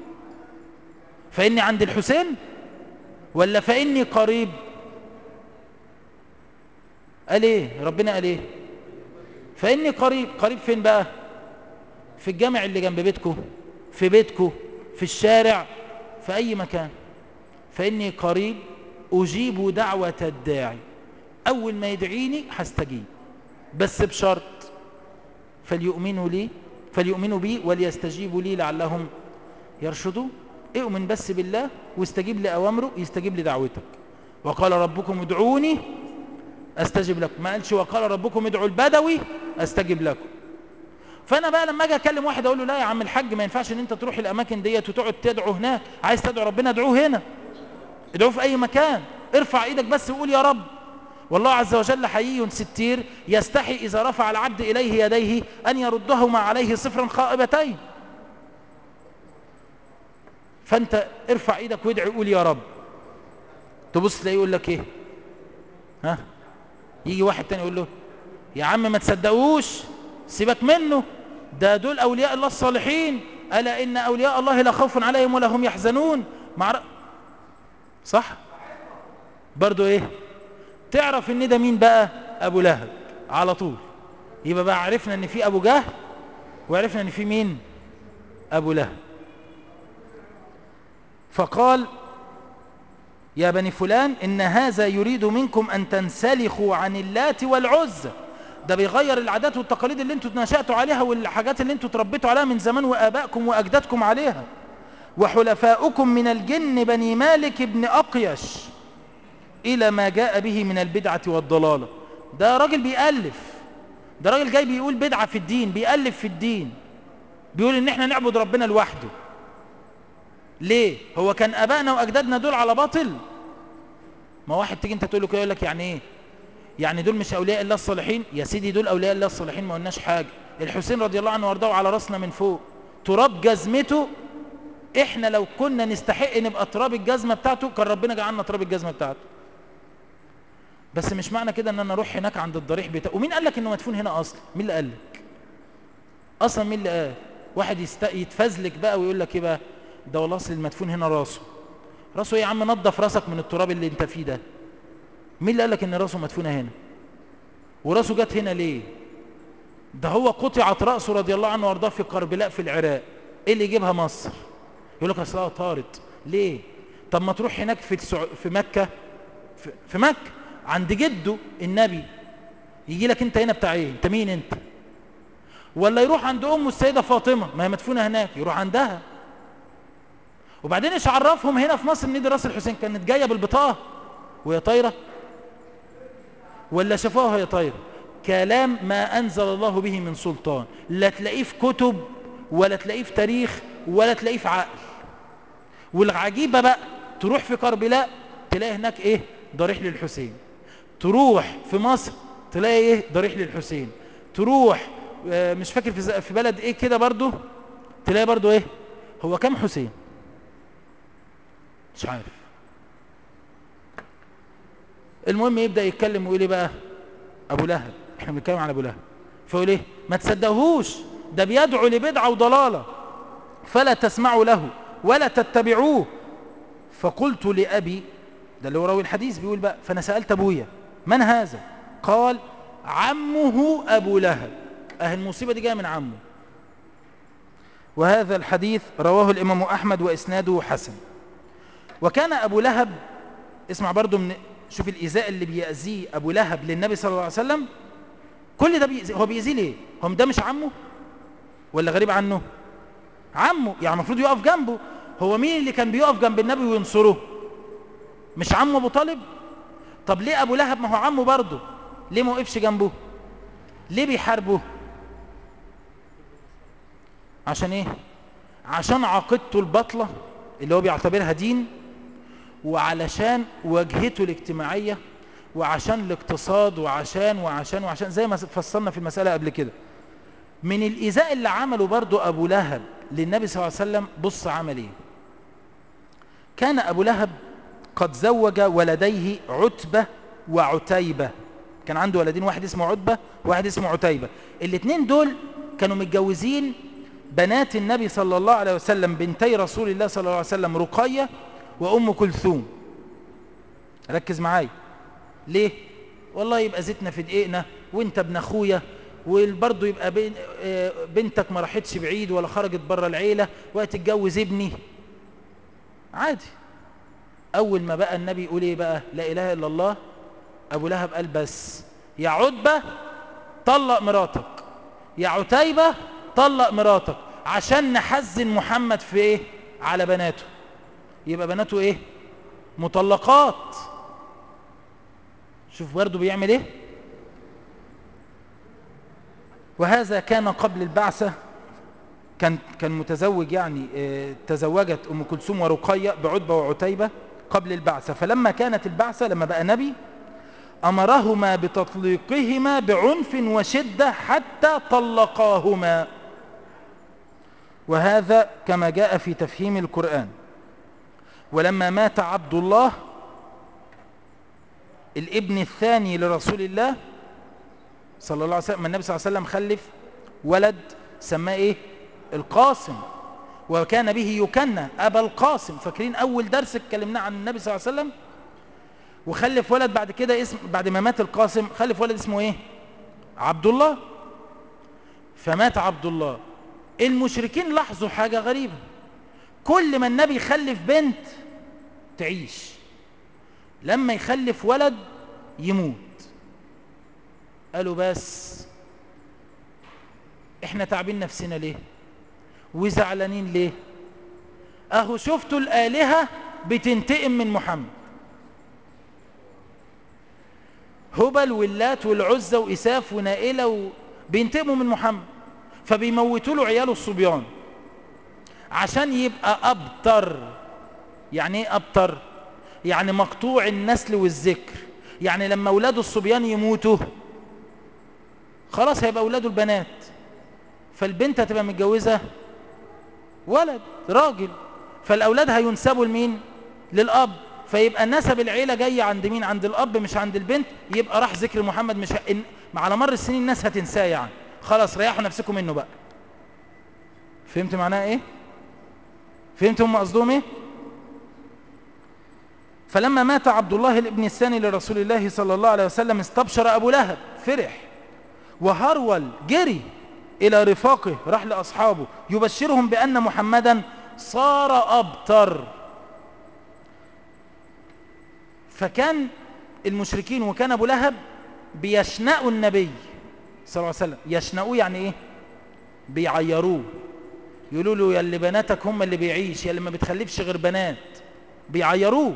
فإني عند الحسين ولا فإني قريب قال ايه ربنا قال ايه فإني قريب قريب فين بقى في الجامع اللي جنب بيتكم في بيتكم في الشارع في أي مكان فإني قريب أجيب دعوة الداعي أول ما يدعيني هستجيب بس بشرط فليؤمنوا لي فليؤمنوا بي وليستجيبوا لي لعلهم يرشدوا اؤمن بس بالله واستجيب لأوامره يستجيب لدعوتك وقال ربكم ادعوني استجب لكم ما قالش وقال ربكم ادعوا البدوي استجب لكم فانا بقى لما اجي اكلم واحد اقول له لا يا عم الحاج ما ينفعش ان انت تروح الاماكن ديت وتقعد تدعو هناك عايز تدعو ربنا ادعوه هنا ادعوه في اي مكان ارفع ايدك بس وقول يا رب والله عز وجل حيي ستير يستحي اذا رفع العبد اليه يديه ان يردهما عليه صفرا خائبتين فانت ارفع ايدك وادعي قول يا رب تبص تلاقيه يقول لك ايه ها يجي واحد تاني يقول له يا عم ما تصدقوش سيبك منه ده دول أولياء الله الصالحين ألا إن أولياء الله لا خوف عليهم ولا هم يحزنون مع صح برضو إيه تعرف إن ده مين بقى أبو لهب على طول يبقى بقى عرفنا إن في أبو جهل وعرفنا إن في مين أبو لهب فقال يا بني فلان إن هذا يريد منكم أن تنسلخوا عن اللات والعزة ده بيغير العادات والتقاليد اللي انتوا نشأتوا عليها والحاجات اللي انتوا تربيتوا عليها من زمان وآبائكم وأجدادكم عليها وحلفاؤكم من الجن بني مالك بن أقيش إلى ما جاء به من البدعة والضلالة ده راجل بيألف ده راجل جاي بيقول بدعة في الدين بيألف في الدين بيقول ان احنا نعبد ربنا لوحده ليه هو كان ابائنا واجدادنا دول على باطل ما واحد تيجي انت تقول له كده يقول لك يعني ايه يعني دول مش اولياء الله الصالحين يا سيدي دول اولياء الله الصالحين ما قلناش حاجه الحسين رضي الله عنه وارضاه على راسنا من فوق تراب جزمته احنا لو كنا نستحق نبقى تراب الجزمه بتاعته كان ربنا جعلنا تراب الجزمه بتاعته بس مش معنى كده ان انا اروح هناك عند الضريح بتاعه ومين قال لك انه مدفون هنا اصلا مين اللي قال لك اصلا مين اللي قال واحد يست... يتفزلك بقى ويقول لك ايه بقى ده والله اصل المدفون هنا راسه راسه ايه يا عم نظف راسك من التراب اللي انت فيه ده مين اللي قال لك ان راسه مدفونه هنا وراسه جت هنا ليه ده هو قطعت راسه رضي الله عنه وارضاه في قربلاء في العراق ايه اللي يجيبها مصر يقول لك اصلها طارت ليه طب ما تروح هناك في السع... في مكه في- في مكة عند جده النبي يجي لك انت هنا بتاع ايه انت مين انت ولا يروح عند امه السيدة فاطمة ما هي مدفونة هناك يروح عندها وبعدين ايش عرفهم هنا في مصر ان دي راس الحسين كانت جاية بالبطاقة وهي طايرة ولا شافوها وهي طايرة كلام ما انزل الله به من سلطان لا تلاقيه في كتب ولا تلاقيه في تاريخ ولا تلاقيه في عقل والعجيبة بقى تروح في كربلاء تلاقي هناك ايه ضريح للحسين تروح في مصر تلاقي ايه ضريح للحسين تروح آه، مش فاكر في ز- في بلد ايه كده برضو تلاقي برضو ايه هو كم حسين مش عارف المهم يبدأ يتكلم ويقول ايه بقى ابو لهب احنا بنتكلم عن ابو لهب فيقول ايه ما تصدقوهوش ده بيدعو لبدعة وضلالة فلا تسمعوا له ولا تتبعوه فقلت لأبي ده اللي هو راوي الحديث بيقول بقى فأنا سألت أبويا من هذا قال عمه أبو لهب أهل المصيبة دي جاية من عمه وهذا الحديث رواه الإمام أحمد وإسناده حسن وكان أبو لهب اسمع برضو من شوف الإيذاء اللي بيأذيه أبو لهب للنبي صلى الله عليه وسلم كل ده بيأذي هو بيأذيه ليه هم ده مش عمه ولا غريب عنه عمه يعني المفروض يقف جنبه هو مين اللي كان بيقف جنب النبي وينصره مش عمه ابو طالب طب ليه ابو لهب ما هو عمه برضه ليه ما وقفش جنبه ليه بيحاربه عشان ايه عشان عقيدته البطلة اللي هو بيعتبرها دين وعلشان واجهته الاجتماعية وعشان الاقتصاد وعشان وعشان وعشان زي ما فصلنا في المسألة قبل كده من الإيذاء اللي عمله برضو أبو لهب للنبي صلى الله عليه وسلم بص عمل إيه كان أبو لهب قد زوج ولديه عتبة وعتيبة كان عنده ولدين واحد اسمه عتبة وواحد اسمه عتيبة الاثنين دول كانوا متجوزين بنات النبي صلى الله عليه وسلم بنتي رسول الله صلى الله عليه وسلم رقية وأم كلثوم ركز معايا ليه والله يبقى زيتنا في دقيقنا وانت ابن اخويا وبرضه يبقى بين آه، بنتك ما راحتش بعيد ولا خرجت بره العيله وهتتجوز ابني عادي اول ما بقى النبي يقول ايه بقى لا اله الا الله ابو لهب قال بس يا عتبه طلق مراتك يا عتيبه طلق مراتك عشان نحزن محمد في ايه على بناته يبقى بناته ايه مطلقات شوف برضه بيعمل ايه وهذا كان قبل البعثة كان كان متزوج يعني آه، تزوجت أم كلثوم ورقية بعتبة وعتيبة قبل البعثة فلما كانت البعثة لما بقى نبي أمرهما بتطليقهما بعنف وشدة حتى طلقاهما وهذا كما جاء في تفهيم القرآن ولما مات عبد الله الابن الثاني لرسول الله صلى الله عليه وسلم النبي صلى الله عليه وسلم خلف ولد سماه ايه القاسم وكان به يكنى ابا القاسم فاكرين اول درس اتكلمنا عن النبي صلى الله عليه وسلم وخلف ولد بعد كده اسم بعد ما مات القاسم خلف ولد اسمه ايه عبد الله فمات عبد الله المشركين لاحظوا حاجة غريبة كل ما النبي يخلف بنت تعيش لما يخلف ولد يموت قالوا بس احنا تعبين نفسنا ليه وزعلانين ليه اهو شفتوا الآلهة بتنتقم من محمد هبل واللات والعزى وإساف ونائلة و... بينتقموا من محمد فبيموتوا له عياله الصبيان عشان يبقى أبتر يعني ايه أبتر يعني مقطوع النسل والذكر يعني لما أولاده الصبيان يموتوا خلاص هيبقى أولاده البنات فالبنت هتبقى متجوزة ولد راجل فالأولاد هينسبوا لمين للأب فيبقى نسب العيلة جاية عند مين عند الأب مش عند البنت يبقى راح ذكر محمد مش ه... إن... على مر السنين الناس هتنساه يعني خلاص ريحوا نفسكم منه بقى فهمت معناه ايه فهمت هم قصدهم ايه فلما مات عبد الله الابن الثاني لرسول الله صلى الله عليه وسلم استبشر أبو لهب فرح وهرول جري إلى رفاقه راح لأصحابه يبشرهم بأن محمدا صار أبتر فكان المشركين وكان ابو لهب بيشنقوا النبي صلى الله عليه وسلم يشنقوه يعني ايه بيعيروه يقولوا له يا اللي بناتك هم اللي بيعيش يا اللي ما بتخلفش غير بنات بيعيروه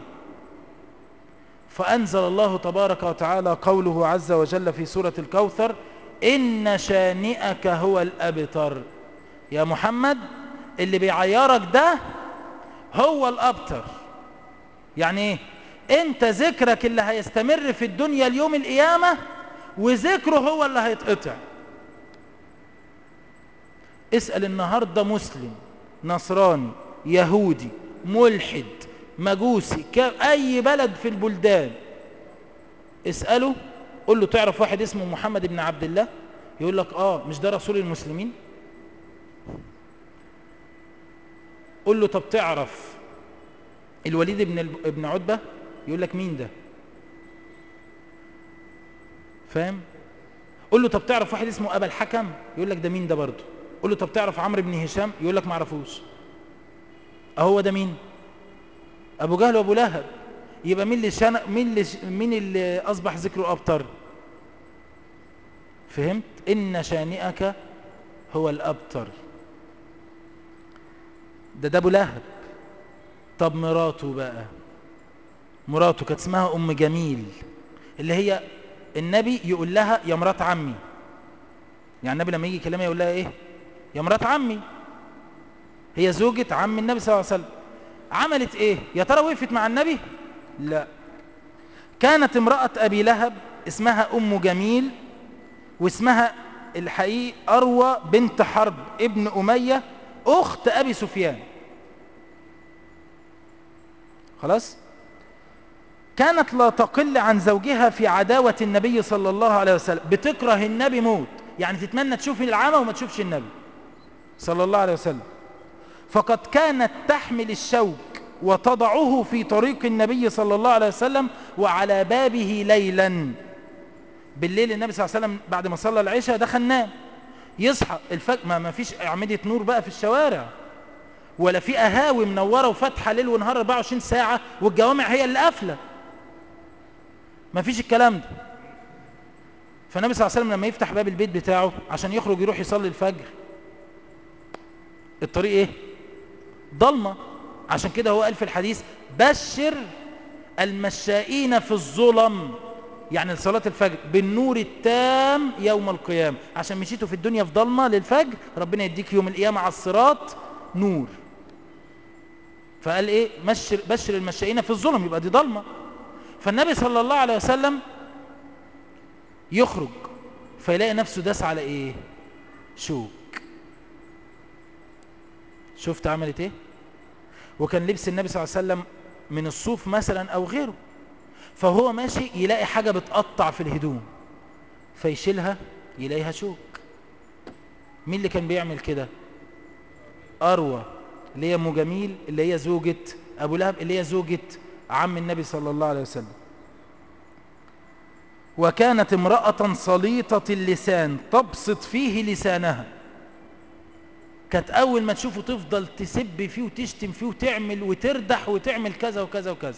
فأنزل الله تبارك وتعالى قوله عز وجل في سورة الكوثر إن شانئك هو الأبتر يا محمد اللي بيعيرك ده هو الأبتر يعني ايه انت ذكرك اللي هيستمر في الدنيا اليوم القيامة وذكره هو اللي هيتقطع اسأل النهاردة مسلم نصراني يهودي ملحد مجوسي اي بلد في البلدان اسأله قول له تعرف واحد اسمه محمد بن عبد الله يقول لك اه مش ده رسول المسلمين قول له طب تعرف الوليد بن ابن عتبة يقول لك مين ده فاهم قول له طب تعرف واحد اسمه ابا الحكم يقول لك ده مين ده برضه قول له طب تعرف عمرو بن هشام يقول لك ما اعرفوش اهو ده مين ابو جهل وابو لهب يبقى مين اللي شن... مين اللي ش... مين اللي اصبح ذكره ابتر فهمت ان شانئك هو الابتر ده ده ابو لهب طب مراته بقى مراته كانت اسمها ام جميل اللي هي النبي يقول لها يا مرات عمي يعني النبي لما يجي يكلمها يقول لها ايه يا مرات عمي هي زوجة عم النبي صلى الله عليه وسلم عملت ايه يا ترى وقفت مع النبي لا كانت امرأة ابي لهب اسمها ام جميل واسمها الحقيقي اروى بنت حرب ابن امية اخت ابي سفيان خلاص كانت لا تقل عن زوجها في عداوة النبي صلى الله عليه وسلم بتكره النبي موت يعني تتمنى تشوف العامة وما تشوفش النبي صلى الله عليه وسلم فقد كانت تحمل الشوك وتضعه في طريق النبي صلى الله عليه وسلم وعلى بابه ليلا بالليل النبي صلى الله عليه وسلم بعد ما صلى العشاء دخل نام يصحى الفجر ما, ما فيش اعمدة نور بقى في الشوارع ولا في قهاوي منوره وفاتحه ليل ونهار 24 ساعه والجوامع هي اللي قافله ما فيش الكلام ده فالنبي صلى الله عليه وسلم لما يفتح باب البيت بتاعه عشان يخرج يروح يصلي الفجر الطريق ايه ضلمه عشان كده هو قال في الحديث بشر المشائين في الظلم يعني لصلاة الفجر بالنور التام يوم القيامة عشان مشيتوا في الدنيا في ضلمة للفجر ربنا يديك يوم القيامة على الصراط نور فقال ايه مشر بشر المشائين في الظلم يبقى دي ضلمه فالنبي صلى الله عليه وسلم يخرج فيلاقي نفسه داس على ايه شوك شفت عملت ايه وكان لبس النبي صلى الله عليه وسلم من الصوف مثلا او غيره فهو ماشي يلاقي حاجة بتقطع في الهدوم فيشيلها يلاقيها شوك مين اللي كان بيعمل كده أروى اللي هي أم جميل اللي هي زوجة أبو لهب اللي هي زوجة عم النبي صلى الله عليه وسلم وكانت امرأة صليطة اللسان تبسط فيه لسانها كانت أول ما تشوفه تفضل تسب فيه وتشتم فيه وتعمل وتردح وتعمل كذا وكذا وكذا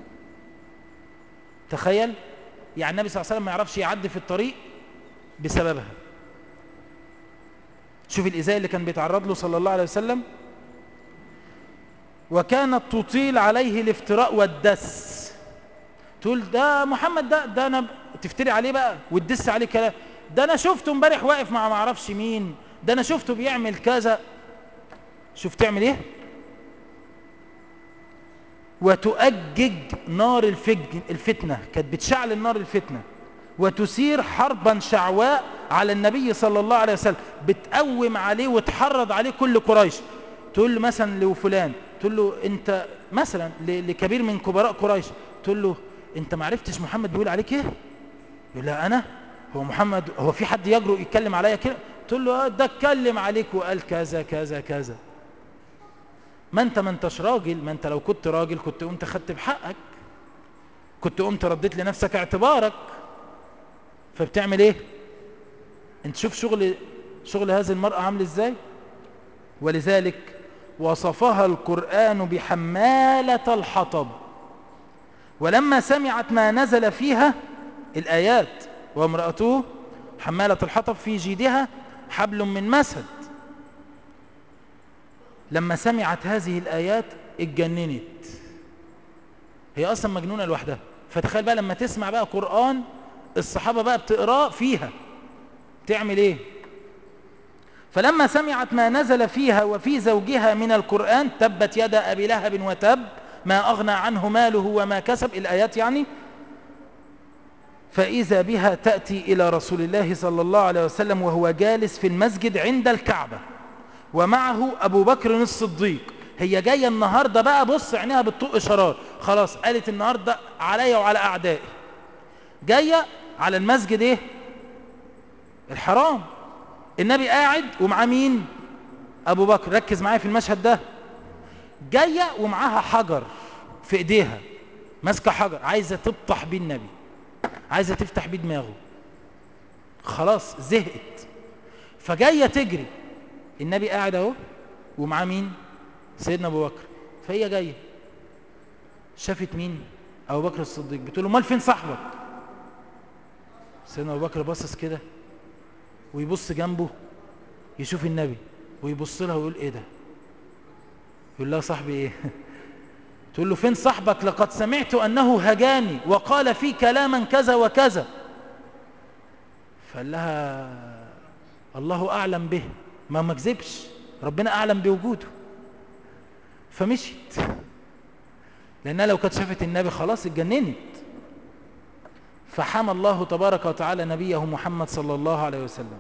تخيل يعني النبي صلى الله عليه وسلم ما يعرفش يعدي في الطريق بسببها شوف الإزاء اللي كان بيتعرض له صلى الله عليه وسلم وكانت تطيل عليه الافتراء والدس تقول ده محمد ده ده انا تفتري عليه بقى وتدس عليه كلام ده انا شفته امبارح واقف مع ما اعرفش مين ده انا شفته بيعمل كذا شوف تعمل ايه وتؤجج نار الفجن الفتنة كانت بتشعل النار الفتنة وتثير حربا شعواء على النبي صلى الله عليه وسلم بتقوم عليه وتحرض عليه كل قريش تقول له مثلا لفلان تقول له انت مثلا لكبير من كبراء قريش تقول له انت ما عرفتش محمد بيقول عليك ايه يقول لا انا هو محمد هو في حد يجرؤ يتكلم عليا كده تقول له ده اتكلم عليك وقال كذا كذا كذا ما انت ما انتش راجل ما انت لو كنت راجل كنت قمت خدت بحقك كنت قمت رديت لنفسك اعتبارك فبتعمل ايه انت شوف شغل شغل هذه المرأة عامل ازاي ولذلك وصفها القرآن بحمالة الحطب ولما سمعت ما نزل فيها الآيات وامرأته حمالة الحطب في جيدها حبل من مسد لما سمعت هذه الآيات اتجننت هي أصلا مجنونة لوحدها فتخيل بقى لما تسمع بقى قرآن الصحابة بقى بتقراه فيها تعمل ايه فلما سمعت ما نزل فيها وفي زوجها من القرآن تبت يد أبي لهب وتب ما أغنى عنه ماله وما كسب الآيات يعني فإذا بها تأتي إلى رسول الله صلى الله عليه وسلم وهو جالس في المسجد عند الكعبة ومعه أبو بكر الصديق هي جاية النهاردة بقى بص عينيها بتطق شرار خلاص قالت النهاردة عليا وعلى أعدائي جاية على المسجد ايه الحرام النبي قاعد ومعاه مين ابو بكر ركز معايا في المشهد ده جايه ومعاها حجر في ايديها ماسكه حجر عايزه تبطح بيه النبي عايزه تفتح بيه دماغه خلاص زهقت فجايه تجري النبي قاعد اهو ومعاه مين سيدنا ابو بكر فهي جايه شافت مين ابو بكر الصديق بتقول له امال فين صاحبك سيدنا ابو بكر باصص كده ويبص جنبه يشوف النبي ويبص لها ويقول ايه ده يقول لها صاحبي ايه تقول له فين صاحبك لقد سمعت انه هجاني وقال في كلاما كذا وكذا فقال لها الله اعلم به ما مكذبش ربنا اعلم بوجوده فمشيت لانها لو كانت شافت النبي خلاص اتجننت فحمى الله تبارك وتعالى نبيه محمد صلى الله عليه وسلم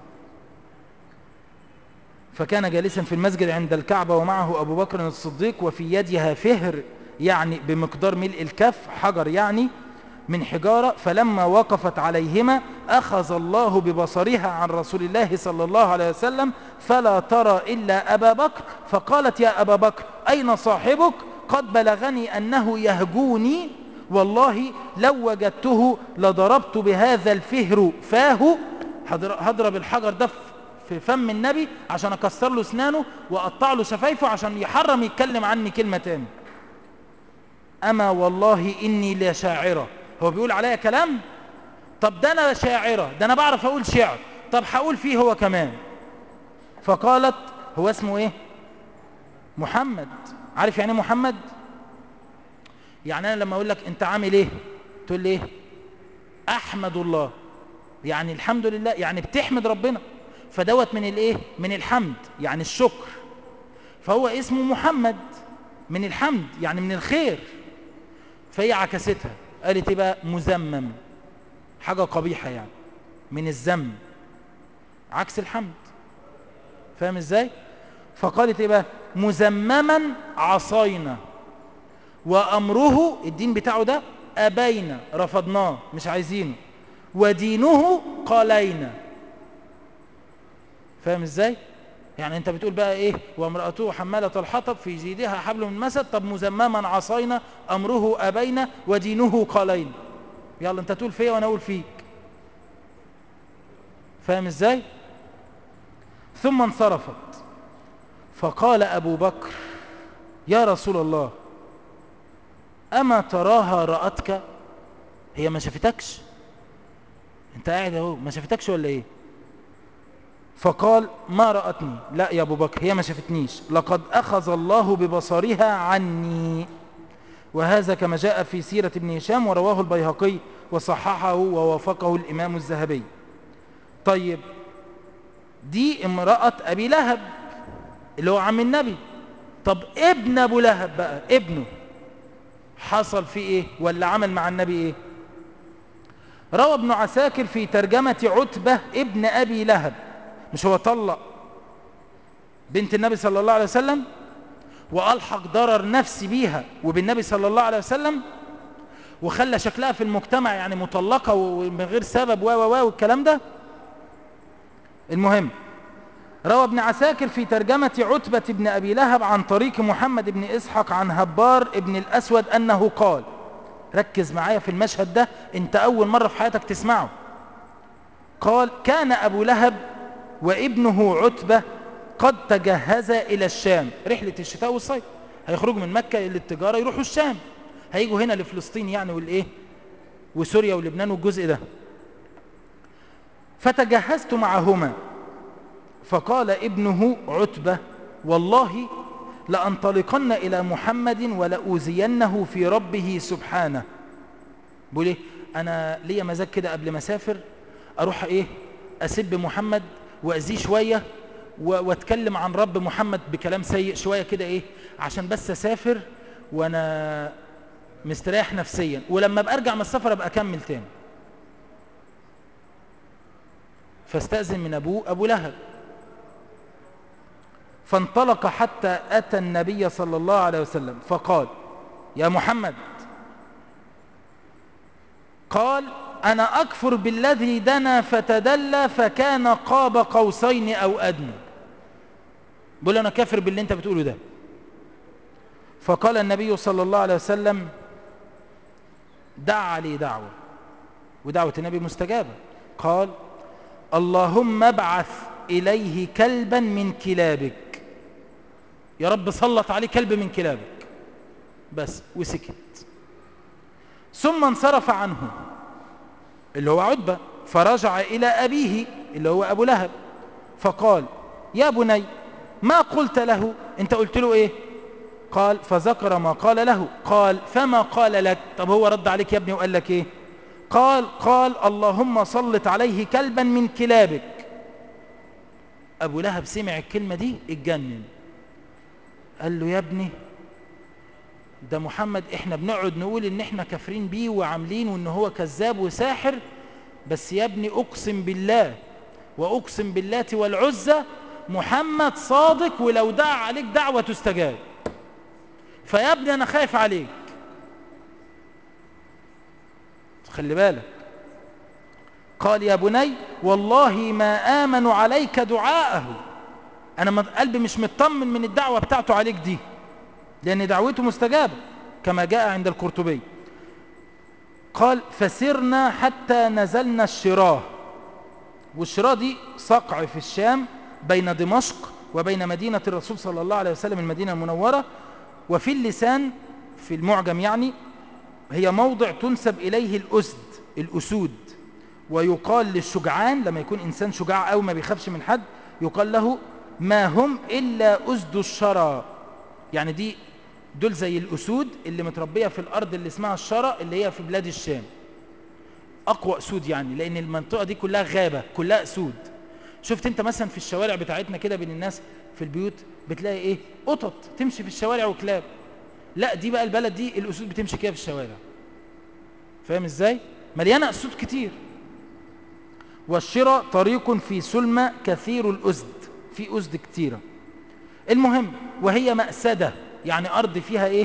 فكان جالسا في المسجد عند الكعبة ومعه أبو بكر الصديق وفي يدها فهر يعني بمقدار ملء الكف حجر يعني من حجارة فلما وقفت عليهما أخذ الله ببصرها عن رسول الله صلى الله عليه وسلم فلا ترى إلا أبا بكر فقالت يا أبا بكر أين صاحبك قد بلغني أنه يهجوني والله لو وجدته لضربت بهذا الفهر فاه هضرب الحجر ده في فم النبي عشان اكسر له اسنانه واقطع له شفايفه عشان يحرم يتكلم عني كلمه تاني اما والله اني لشاعره هو بيقول عليا كلام طب ده انا شاعره ده انا بعرف اقول شعر طب هقول فيه هو كمان فقالت هو اسمه ايه محمد عارف يعني محمد يعني انا لما اقول لك انت عامل ايه تقول لي ايه احمد الله يعني الحمد لله يعني بتحمد ربنا فدوت من الايه من الحمد يعني الشكر فهو اسمه محمد من الحمد يعني من الخير فهي عكستها قالت ايه بقى مزمم حاجه قبيحه يعني من الذم عكس الحمد فاهم ازاي فقالت ايه بقى مزمما عصينا وأمره الدين بتاعه ده أبينا رفضناه مش عايزينه ودينه قالينا فاهم ازاي يعني انت بتقول بقى ايه وامرأته حمالة الحطب في جيدها حبل من مسد طب مزمما عصينا أمره أبينا ودينه قالينا يلا انت تقول فيا وانا اقول فيك فاهم ازاي ثم انصرفت فقال أبو بكر يا رسول الله أما تراها رأتك هي ما شافتكش انت قاعد اهو ما شافتكش ولا ايه فقال ما رأتني لا يا أبو بكر هي ما شافتنيش لقد أخذ الله ببصرها عني وهذا كما جاء في سيرة ابن هشام ورواه البيهقي وصححه ووافقه الإمام الذهبي طيب دي امرأة أبي لهب اللي هو عم النبي طب ابن أبو لهب بقى ابنه حصل فيه ايه ولا عمل مع النبي ايه روى ابن عساكر في ترجمة عتبة ابن أبي لهب مش هو طلق بنت النبي صلى الله عليه وسلم وألحق ضرر نفسي بيها وبالنبي صلى الله عليه وسلم وخلى شكلها في المجتمع يعني مطلقة ومن غير سبب و و والكلام ده المهم روى ابن عساكر في ترجمة عتبة بن أبي لهب عن طريق محمد بن إسحق عن هبار ابن الأسود أنه قال ركز معايا في المشهد ده انت أول مرة في حياتك تسمعه قال كان أبو لهب وابنه عتبة قد تجهز إلى الشام رحلة الشتاء والصيف هيخرجوا من مكة للتجارة يروحوا الشام هيجوا هنا لفلسطين يعني والايه وسوريا ولبنان والجزء ده فتجهزت معهما فقال ابنه عتبة والله لأنطلقن إلى محمد ولأوزينه في ربه سبحانه بقول ايه انا ليا مزاج كده قبل ما اسافر اروح ايه اسب محمد واذيه شويه واتكلم عن رب محمد بكلام سيء شويه كده ايه عشان بس اسافر وانا مستريح نفسيا ولما ابقى ارجع من السفر ابقى اكمل تاني فاستأذن من ابوه ابو لهب فانطلق حتى اتى النبي صلى الله عليه وسلم فقال يا محمد قال أنا أكفر بالذي دنا فتدلى فكان قاب قوسين أو أدنى بقول أنا كافر باللي أنت بتقوله ده فقال النبي صلى الله عليه وسلم دع لي دعوة ودعوة النبي مستجابة قال اللهم ابعث إليه كلبا من كلابك يا رب سلط عليه كلب من كلابك بس وسكت ثم انصرف عنه اللي هو عتبة فرجع إلى أبيه اللي هو أبو لهب فقال يا بني ما قلت له انت قلت له ايه قال فذكر ما قال له قال فما قال لك طب هو رد عليك يا ابني وقال لك ايه قال قال اللهم صلت عليه كلبا من كلابك أبو لهب سمع الكلمة دي اتجنن قال له يا ابني ده محمد احنا بنقعد نقول ان احنا كافرين بيه وعاملين وان هو كذاب وساحر بس يا ابني اقسم بالله واقسم باللات والعزى محمد صادق ولو دعا عليك دعوة تستجاب فيا ابني انا خايف عليك خلي بالك قال يا بني والله ما آمنوا عليك دعاءه أنا قلبي مش مطمن من الدعوة بتاعته عليك دي لأن دعوته مستجابة كما جاء عند القرطبي قال فسرنا حتى نزلنا الشراه والشراه دي صقع في الشام بين دمشق وبين مدينة الرسول صلى الله عليه وسلم المدينة المنورة وفي اللسان في المعجم يعني هي موضع تنسب إليه الأسد الأسود ويقال للشجعان لما يكون إنسان شجاع أو ما بيخافش من حد يقال له ما هم إلا أسد الشرى يعني دي دول زي الأسود اللي متربية في الأرض اللي اسمها الشرى اللي هي في بلاد الشام أقوى أسود يعني لأن المنطقة دي كلها غابة كلها أسود شفت انت مثلا في الشوارع بتاعتنا كده بين الناس في البيوت بتلاقي ايه قطط تمشي في الشوارع وكلاب لا دي بقى البلد دي الأسود بتمشي كده في الشوارع فاهم ازاي مليانة أسود كتير والشرى طريق في سلمى كثير الأسد في أسد كتيرة المهم وهي مأسدة يعني أرض فيها إيه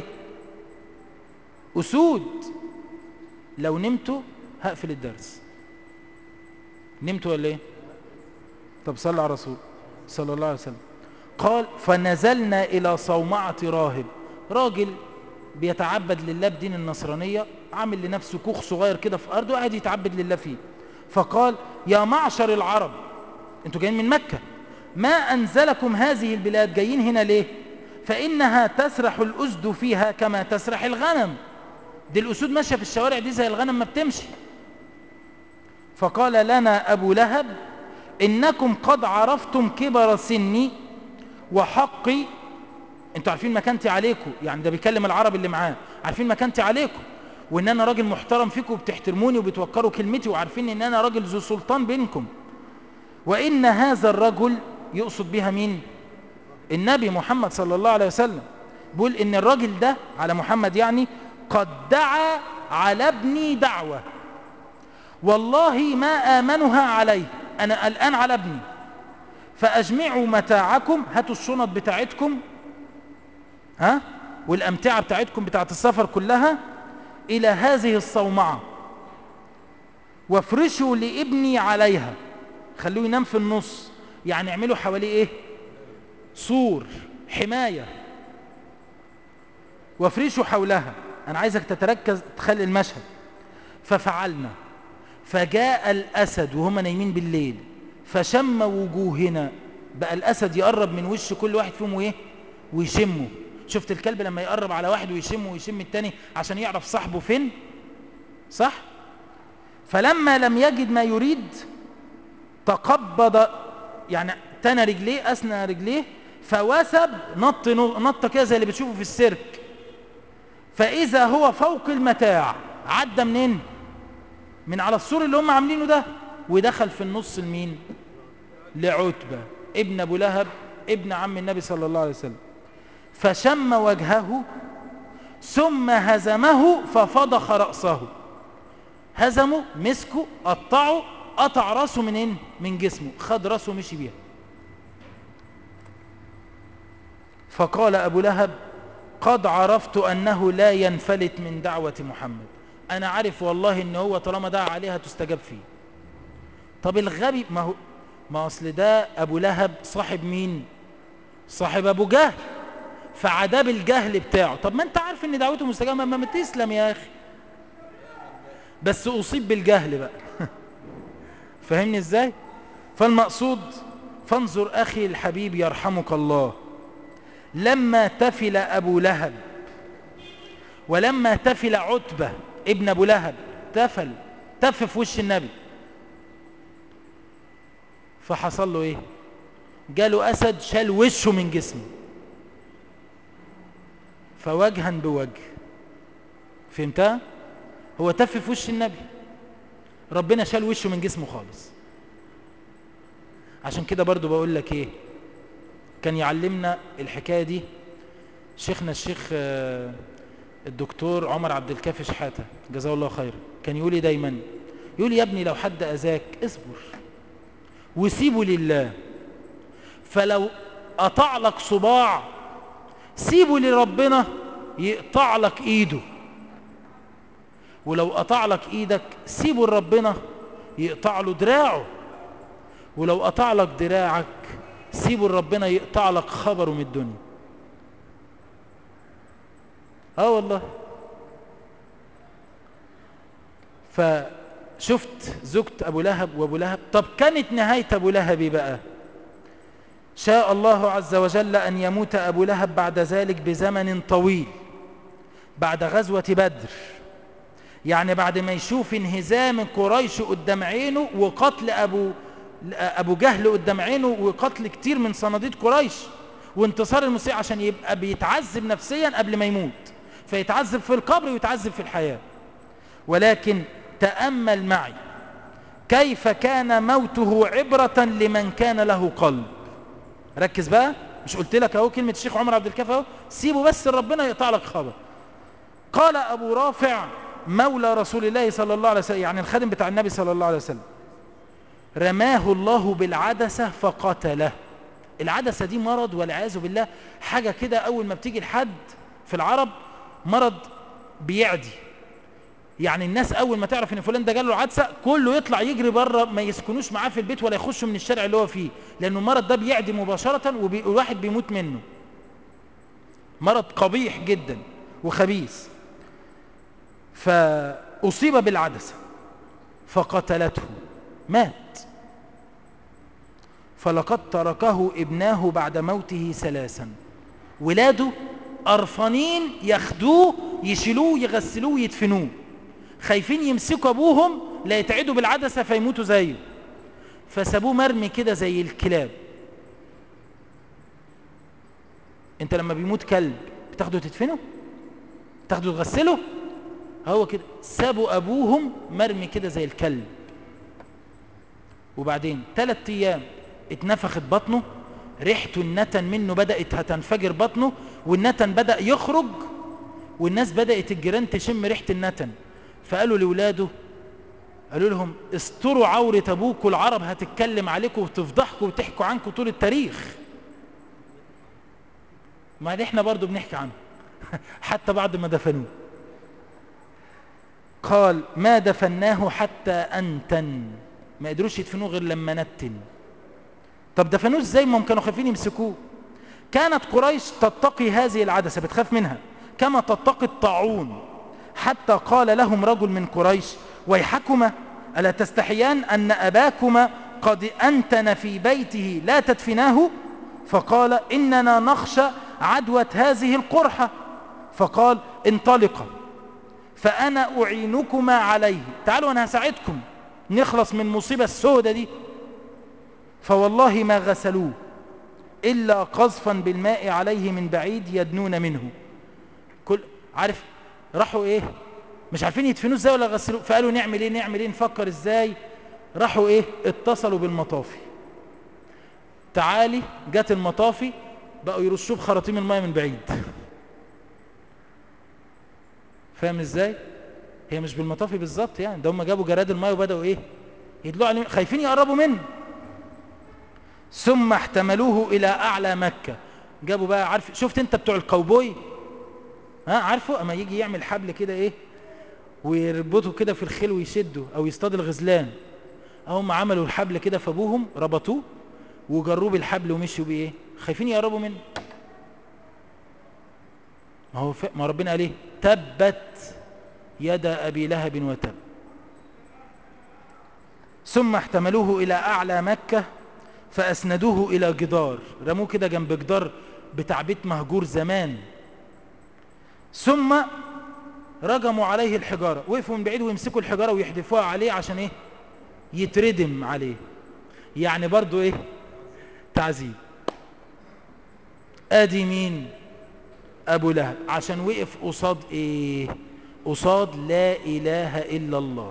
أسود لو نمتوا هقفل الدرس نمتوا ولا إيه طب صلى على الرسول صلى الله عليه وسلم قال فنزلنا إلى صومعة راهب راجل بيتعبد لله بدين النصرانية عامل لنفسه كوخ صغير كده في أرضه وقاعد يتعبد لله فيه فقال يا معشر العرب انتوا جايين من مكة ما أنزلكم هذه البلاد جايين هنا ليه فإنها تسرح الأسد فيها كما تسرح الغنم دي الأسود ماشية في الشوارع دي زي الغنم ما بتمشي فقال لنا أبو لهب إنكم قد عرفتم كبر سني وحقي انتوا عارفين مكانتي عليكم يعني ده بيكلم العرب اللي معاه عارفين مكانتي عليكم وان انا راجل محترم فيكم وبتحترموني وبتوقروا كلمتي وعارفين ان انا راجل ذو سلطان بينكم وان هذا الرجل يقصد بها مين النبي محمد صلى الله عليه وسلم بيقول ان الراجل ده على محمد يعني قد دعا على ابني دعوة والله ما آمنها عليه أنا قلقان على ابني فأجمعوا متاعكم هاتوا الشنط بتاعتكم ها والأمتعة بتاعتكم بتاعت السفر كلها إلى هذه الصومعة وافرشوا لابني عليها خلوه ينام في النص يعني اعملوا حواليه ايه سور حماية وافرشوا حولها انا عايزك تتركز تخلي المشهد ففعلنا فجاء الأسد وهم نايمين بالليل فشم وجوهنا بقى الأسد يقرب من وش كل واحد فيهم ايه ويشمه شفت الكلب لما يقرب على واحد ويشمه ويشم التاني عشان يعرف صاحبه فين صح فلما لم يجد ما يريد تقبض يعني تنى رجليه أسنى رجليه فوسب نط نط كده زي اللي بتشوفه في السيرك فإذا هو فوق المتاع عدى منين من على السور اللي هم عاملينه ده ودخل في النص لمين لعتبة ابن أبو لهب ابن عم النبي صلى الله عليه وسلم فشم وجهه ثم هزمه ففضخ رأسه هزمه مسكه قطعه قطع راسه منين من جسمه خد راسه مشي بيها فقال أبو لهب قد عرفت أنه لا ينفلت من دعوة محمد أنا عارف والله إن هو طالما دعا عليها تستجاب فيه طب الغبي ما هو ما أصل ده أبو لهب صاحب مين صاحب أبو جهل فعذاب الجهل بتاعه طب ما أنت عارف إن دعوته مستجابة ما تسلم يا أخي بس أصيب بالجهل بقى فهمني إزاي فالمقصود فانظر أخي الحبيب يرحمك الله لما تفل أبو لهب ولما تفل عتبة ابن أبو لهب تفل تف في وش النبي فحصل له ايه جاله أسد شال وشه من جسمه فوجها بوجه فهمتها هو تف في وش النبي ربنا شال وشه من جسمه خالص عشان كده برضو بقول لك ايه كان يعلمنا الحكاية دي شيخنا الشيخ الدكتور عمر عبد الكافي شحاتة جزاه الله خير كان يقول لي دايما يقول يا ابني لو حد أذاك اصبر وسيبه لله فلو قطع لك صباع سيبه لربنا يقطع لك ايده ولو قطع لك ايدك سيبه لربنا يقطع له دراعه ولو قطع لك دراعك سيبه لربنا يقطع لك خبره من الدنيا اه والله فشفت زوجة ابو لهب وابو لهب طب كانت نهاية ابو لهب بقى شاء الله عز وجل ان يموت ابو لهب بعد ذلك بزمن طويل بعد غزوة بدر يعني بعد ما يشوف انهزام قريش قدام عينه وقتل ابو ابو جهل قدام عينه وقتل كتير من صناديد قريش وانتصار المسيح عشان يبقى بيتعذب نفسيا قبل ما يموت فيتعذب في القبر ويتعذب في الحياة ولكن تأمل معي كيف كان موته عبرة لمن كان له قلب ركز بقى مش قلت لك اهو كلمة الشيخ عمر عبد الكافي اهو سيبه بس ربنا يقطع لك خبر قال ابو رافع مولى رسول الله صلى الله عليه وسلم يعني الخادم بتاع النبي صلى الله عليه وسلم رماه الله بالعدسة فقتله العدسة دي مرض والعياذ بالله حاجة كده أول ما بتيجي لحد في العرب مرض بيعدي يعني الناس أول ما تعرف إن فلان ده جاله عدسة كله يطلع يجري بره ما يسكنوش معاه في البيت ولا يخشوا من الشارع اللي هو فيه لأنه المرض ده بيعدي مباشرة والواحد بيموت منه مرض قبيح جدا وخبيث فأصيب بالعدسة فقتلته مات فلقد تركه ابناه بعد موته ثلاثا ولاده قرفانين ياخدوه يشيلوه يغسلوه يدفنوه خايفين يمسكوا ابوهم لا يتعدوا بالعدسة فيموتوا زيه فسابوه مرمي كده زي الكلاب انت لما بيموت كلب بتاخده تدفنه تاخده تغسله هو كده سابوا ابوهم مرمي كده زي الكلب وبعدين ثلاث ايام اتنفخت بطنه ريحته النتن منه بدأت هتنفجر بطنه والنتن بدأ يخرج والناس بدأت الجيران تشم ريحة النتن فقالوا لولاده قالوا لهم استروا عورة ابوكوا العرب هتتكلم عليكم وتفضحكم وتحكوا عنكم طول التاريخ ما دي احنا برضو بنحكي عنه حتى بعد ما دفنوه قال ما دفناه حتى أنتن ما قدروش يدفنوه غير لما نتن طب دفنوه ازاي ما هم كانوا خايفين يمسكوه كانت قريش تتقي هذه العدسة بتخاف منها كما تتقي الطاعون حتى قال لهم رجل من قريش ويحكما ألا تستحيان أن أباكما قد أنتن في بيته لا تدفناه فقال إننا نخشى عدوة هذه القرحة فقال انطلقا فأنا أعينكما عليه تعالوا أنا هساعدكم نخلص من مصيبة السودة دي فوالله ما غسلوه إلا قذفا بالماء عليه من بعيد يدنون منه كل عارف راحوا ايه مش عارفين يدفنوه ازاي ولا غسلوه فقالوا نعمل ايه نعمل ايه نفكر ازاي راحوا ايه اتصلوا بالمطافي تعالي جت المطافي بقوا يرشوه بخراطيم الماء من بعيد فاهم ازاي هي مش بالمطافي بالظبط يعني ده هم جابوا جراد الماء وبداوا ايه يدلوا عليه خايفين يقربوا منه ثم احتملوه الى اعلى مكة جابوا بقى عارف شفت انت بتوع الكوبوي ها عارفه اما يجي يعمل حبل كده ايه ويربطه كده في الخيل ويشده او يصطاد الغزلان هم عملوا الحبل كده في ابوهم ربطوه وجروه بالحبل ومشوا بايه خايفين يقربوا منه ما هو ف... ما ربنا قال ايه تبت يد ابي لهب وتب ثم احتملوه الى اعلى مكه فاسندوه الى جدار رموه كده جنب جدار بتاع بيت مهجور زمان ثم رجموا عليه الحجاره وقفوا من بعيد ويمسكوا الحجاره ويحدفوها عليه عشان ايه يتردم عليه يعني برضو ايه تعذيب ادي مين ابو لهب عشان وقف قصاد ايه قصاد لا اله الا الله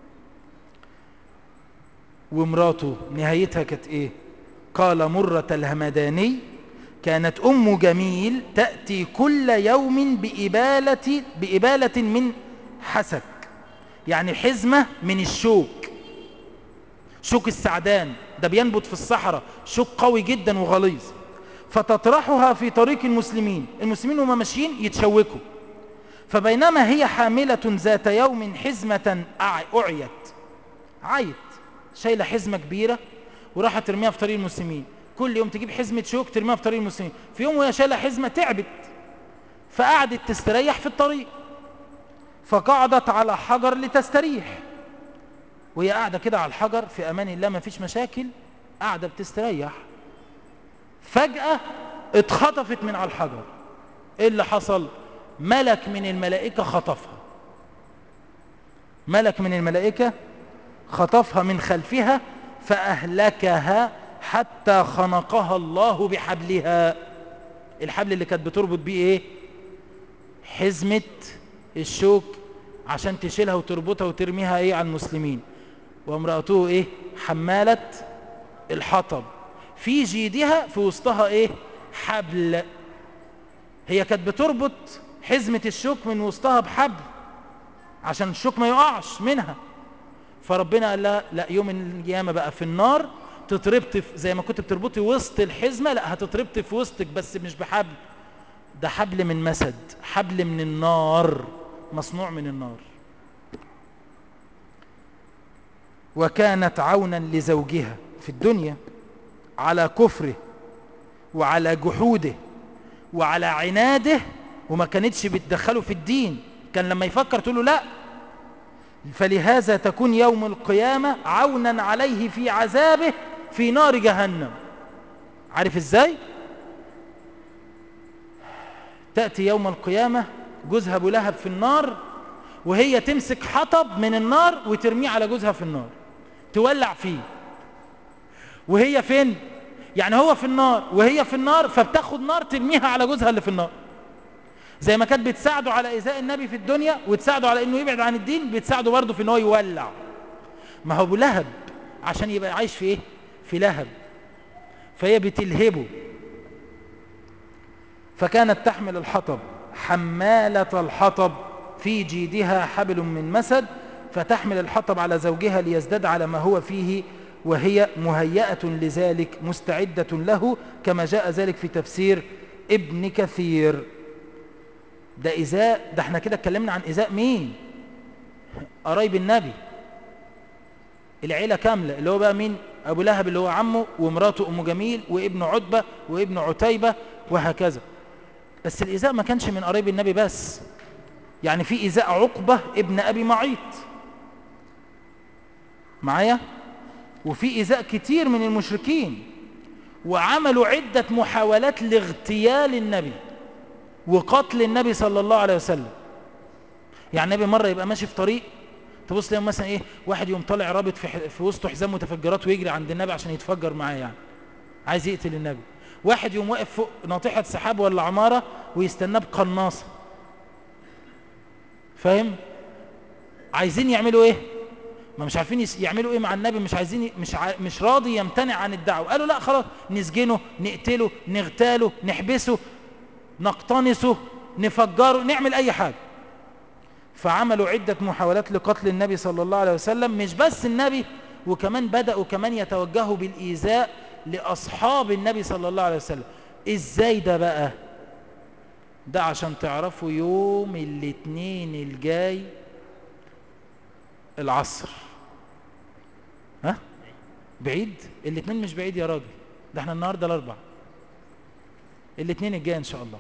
ومراته نهايتها كانت ايه قال مرة الهمداني كانت ام جميل تأتي كل يوم بإبالة, بإبالة من حسك يعني حزمة من الشوك شوك السعدان ده بينبت في الصحراء شوك قوي جدا وغليظ فتطرحها في طريق المسلمين المسلمين وما ماشيين يتشوكوا فبينما هي حاملة ذات يوم حزمة أعيت عيت شايلة حزمة كبيرة وراحت ترميها في طريق المسلمين كل يوم تجيب حزمة شوك ترميها في طريق المسلمين في يوم وهي شايلة حزمة تعبت فقعدت تستريح في الطريق فقعدت على حجر لتستريح وهي قاعدة كده على الحجر في أمان الله ما فيش مشاكل قاعدة بتستريح فجأة اتخطفت من على الحجر ايه اللي حصل ملك من الملائكة خطفها ملك من الملائكة خطفها من خلفها فأهلكها حتى خنقها الله بحبلها الحبل اللي كانت بتربط بيه ايه حزمة الشوك عشان تشيلها وتربطها وترميها ايه على المسلمين وامرأته ايه حمالة الحطب في جيدها في وسطها ايه حبل هي كانت بتربط حزمة الشوك من وسطها بحبل عشان الشوك ما يقعش منها فربنا قال لها لا يوم القيامة بقى في النار تتربطي زي ما كنت بتربطي وسط الحزمة لا هتتربطي في وسطك بس مش بحبل ده حبل من مسد حبل من النار مصنوع من النار وكانت عونا لزوجها في الدنيا على كفره وعلى جحوده وعلى عناده وما كانتش بتدخله في الدين كان لما يفكر تقول له لا فلهذا تكون يوم القيامة عونا عليه في عذابه في نار جهنم عارف ازاي تأتي يوم القيامة جوزها ابو لهب في النار وهي تمسك حطب من النار وترميه على جوزها في النار تولع فيه وهي فين يعني هو في النار وهي في النار فبتاخد نار ترميها على جوزها اللي في النار زي ما كانت بتساعده على ايذاء النبي في الدنيا وتساعده على انه يبعد عن الدين بتساعده برضه في ان هو يولع ما هو ابو لهب عشان يبقى عايش في ايه في لهب فهي بتلهبه فكانت تحمل الحطب حمالة الحطب في جيدها حبل من مسد فتحمل الحطب على زوجها ليزداد على ما هو فيه وهي مهيئة لذلك مستعدة له كما جاء ذلك في تفسير ابن كثير ده إزاء ده احنا كده اتكلمنا عن إزاء مين قرايب النبي العيلة كاملة اللي هو بقى مين أبو لهب اللي هو عمه ومراته أم جميل وابن عتبة وابن عتيبة وهكذا بس الإزاء ما كانش من قرايب النبي بس يعني في إزاء عقبة ابن أبي معيط معايا وفي إزاء كتير من المشركين وعملوا عدة محاولات لاغتيال النبي وقتل النبي صلى الله عليه وسلم يعني النبي مرة يبقى ماشي في طريق تبص تلاقي مثلا ايه واحد يوم طالع رابط في, في وسطه حزام متفجرات ويجري عند النبي عشان يتفجر معاه يعني عايز يقتل النبي واحد يوم واقف فوق ناطحة سحاب ولا عمارة ويستناه بقناصة فاهم عايزين يعملوا ايه ما مش عارفين يعملوا ايه مع النبي مش عايزين مش ع... مش راضي يمتنع عن الدعوه قالوا لا خلاص نسجنه نقتله نغتاله نحبسه نقتنصه نفجره نعمل اي حاجه فعملوا عده محاولات لقتل النبي صلى الله عليه وسلم مش بس النبي وكمان بداوا كمان يتوجهوا بالايذاء لاصحاب النبي صلى الله عليه وسلم ازاي ده بقى ده عشان تعرفوا يوم الاثنين الجاي العصر ها بعيد الاثنين مش بعيد يا راجل ده احنا النهارده الاربع الاثنين الجاي ان شاء الله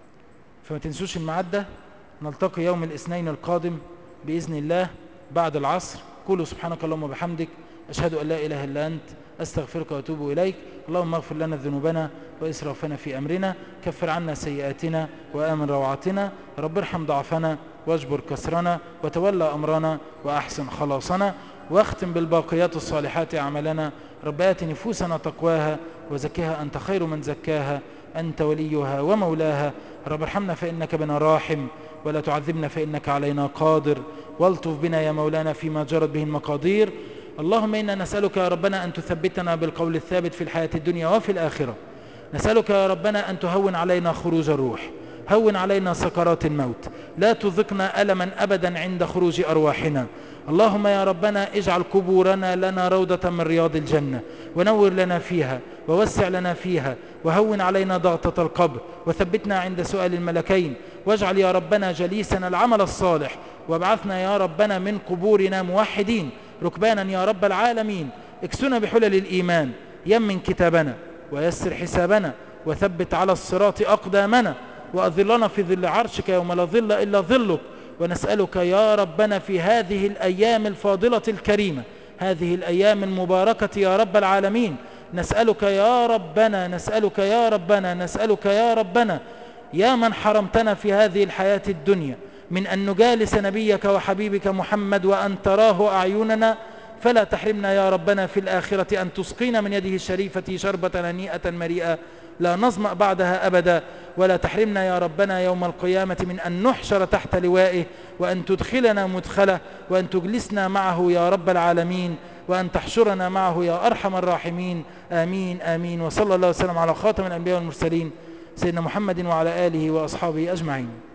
فما تنسوش الميعاد ده نلتقي يوم الاثنين القادم باذن الله بعد العصر قولوا سبحانك اللهم وبحمدك اشهد ان لا اله الا انت استغفرك واتوب اليك اللهم اغفر لنا ذنوبنا واسرافنا في امرنا كفر عنا سيئاتنا وامن روعاتنا رب ارحم ضعفنا واجبر كسرنا وتولى أمرنا وأحسن خلاصنا واختم بالباقيات الصالحات أعمالنا رب آت نفوسنا تقواها وزكها أنت خير من زكاها أنت وليها ومولاها رب ارحمنا فإنك بنا راحم ولا تعذبنا فإنك علينا قادر والطف بنا يا مولانا فيما جرت به المقادير اللهم إنا نسألك يا ربنا أن تثبتنا بالقول الثابت في الحياة الدنيا وفي الآخرة نسألك يا ربنا أن تهون علينا خروج الروح هون علينا سكرات الموت لا تذقنا ألما أبدا عند خروج أرواحنا اللهم يا ربنا اجعل قبورنا لنا روضة من رياض الجنة ونور لنا فيها ووسع لنا فيها وهون علينا ضغطة القبر وثبتنا عند سؤال الملكين واجعل يا ربنا جليسنا العمل الصالح وابعثنا يا ربنا من قبورنا موحدين ركبانا يا رب العالمين اكسنا بحلل الإيمان يمن كتابنا ويسر حسابنا وثبت على الصراط أقدامنا وأظلنا في ظل عرشك يوم لا ظل إلا ظلك ونسألك يا ربنا في هذه الأيام الفاضلة الكريمة هذه الأيام المباركة يا رب العالمين نسألك يا ربنا نسألك يا ربنا نسألك يا ربنا يا من حرمتنا في هذه الحياة الدنيا من أن نجالس نبيك وحبيبك محمد وأن تراه أعيننا فلا تحرمنا يا ربنا في الآخرة أن تسقينا من يده الشريفة شربة هنيئة مريئة لا نظمأ بعدها أبدا ولا تحرمنا يا ربنا يوم القيامة من أن نحشر تحت لوائه وأن تدخلنا مدخله وأن تجلسنا معه يا رب العالمين وأن تحشرنا معه يا أرحم الراحمين آمين آمين وصلى الله وسلم على خاتم الأنبياء والمرسلين سيدنا محمد وعلى آله وأصحابه أجمعين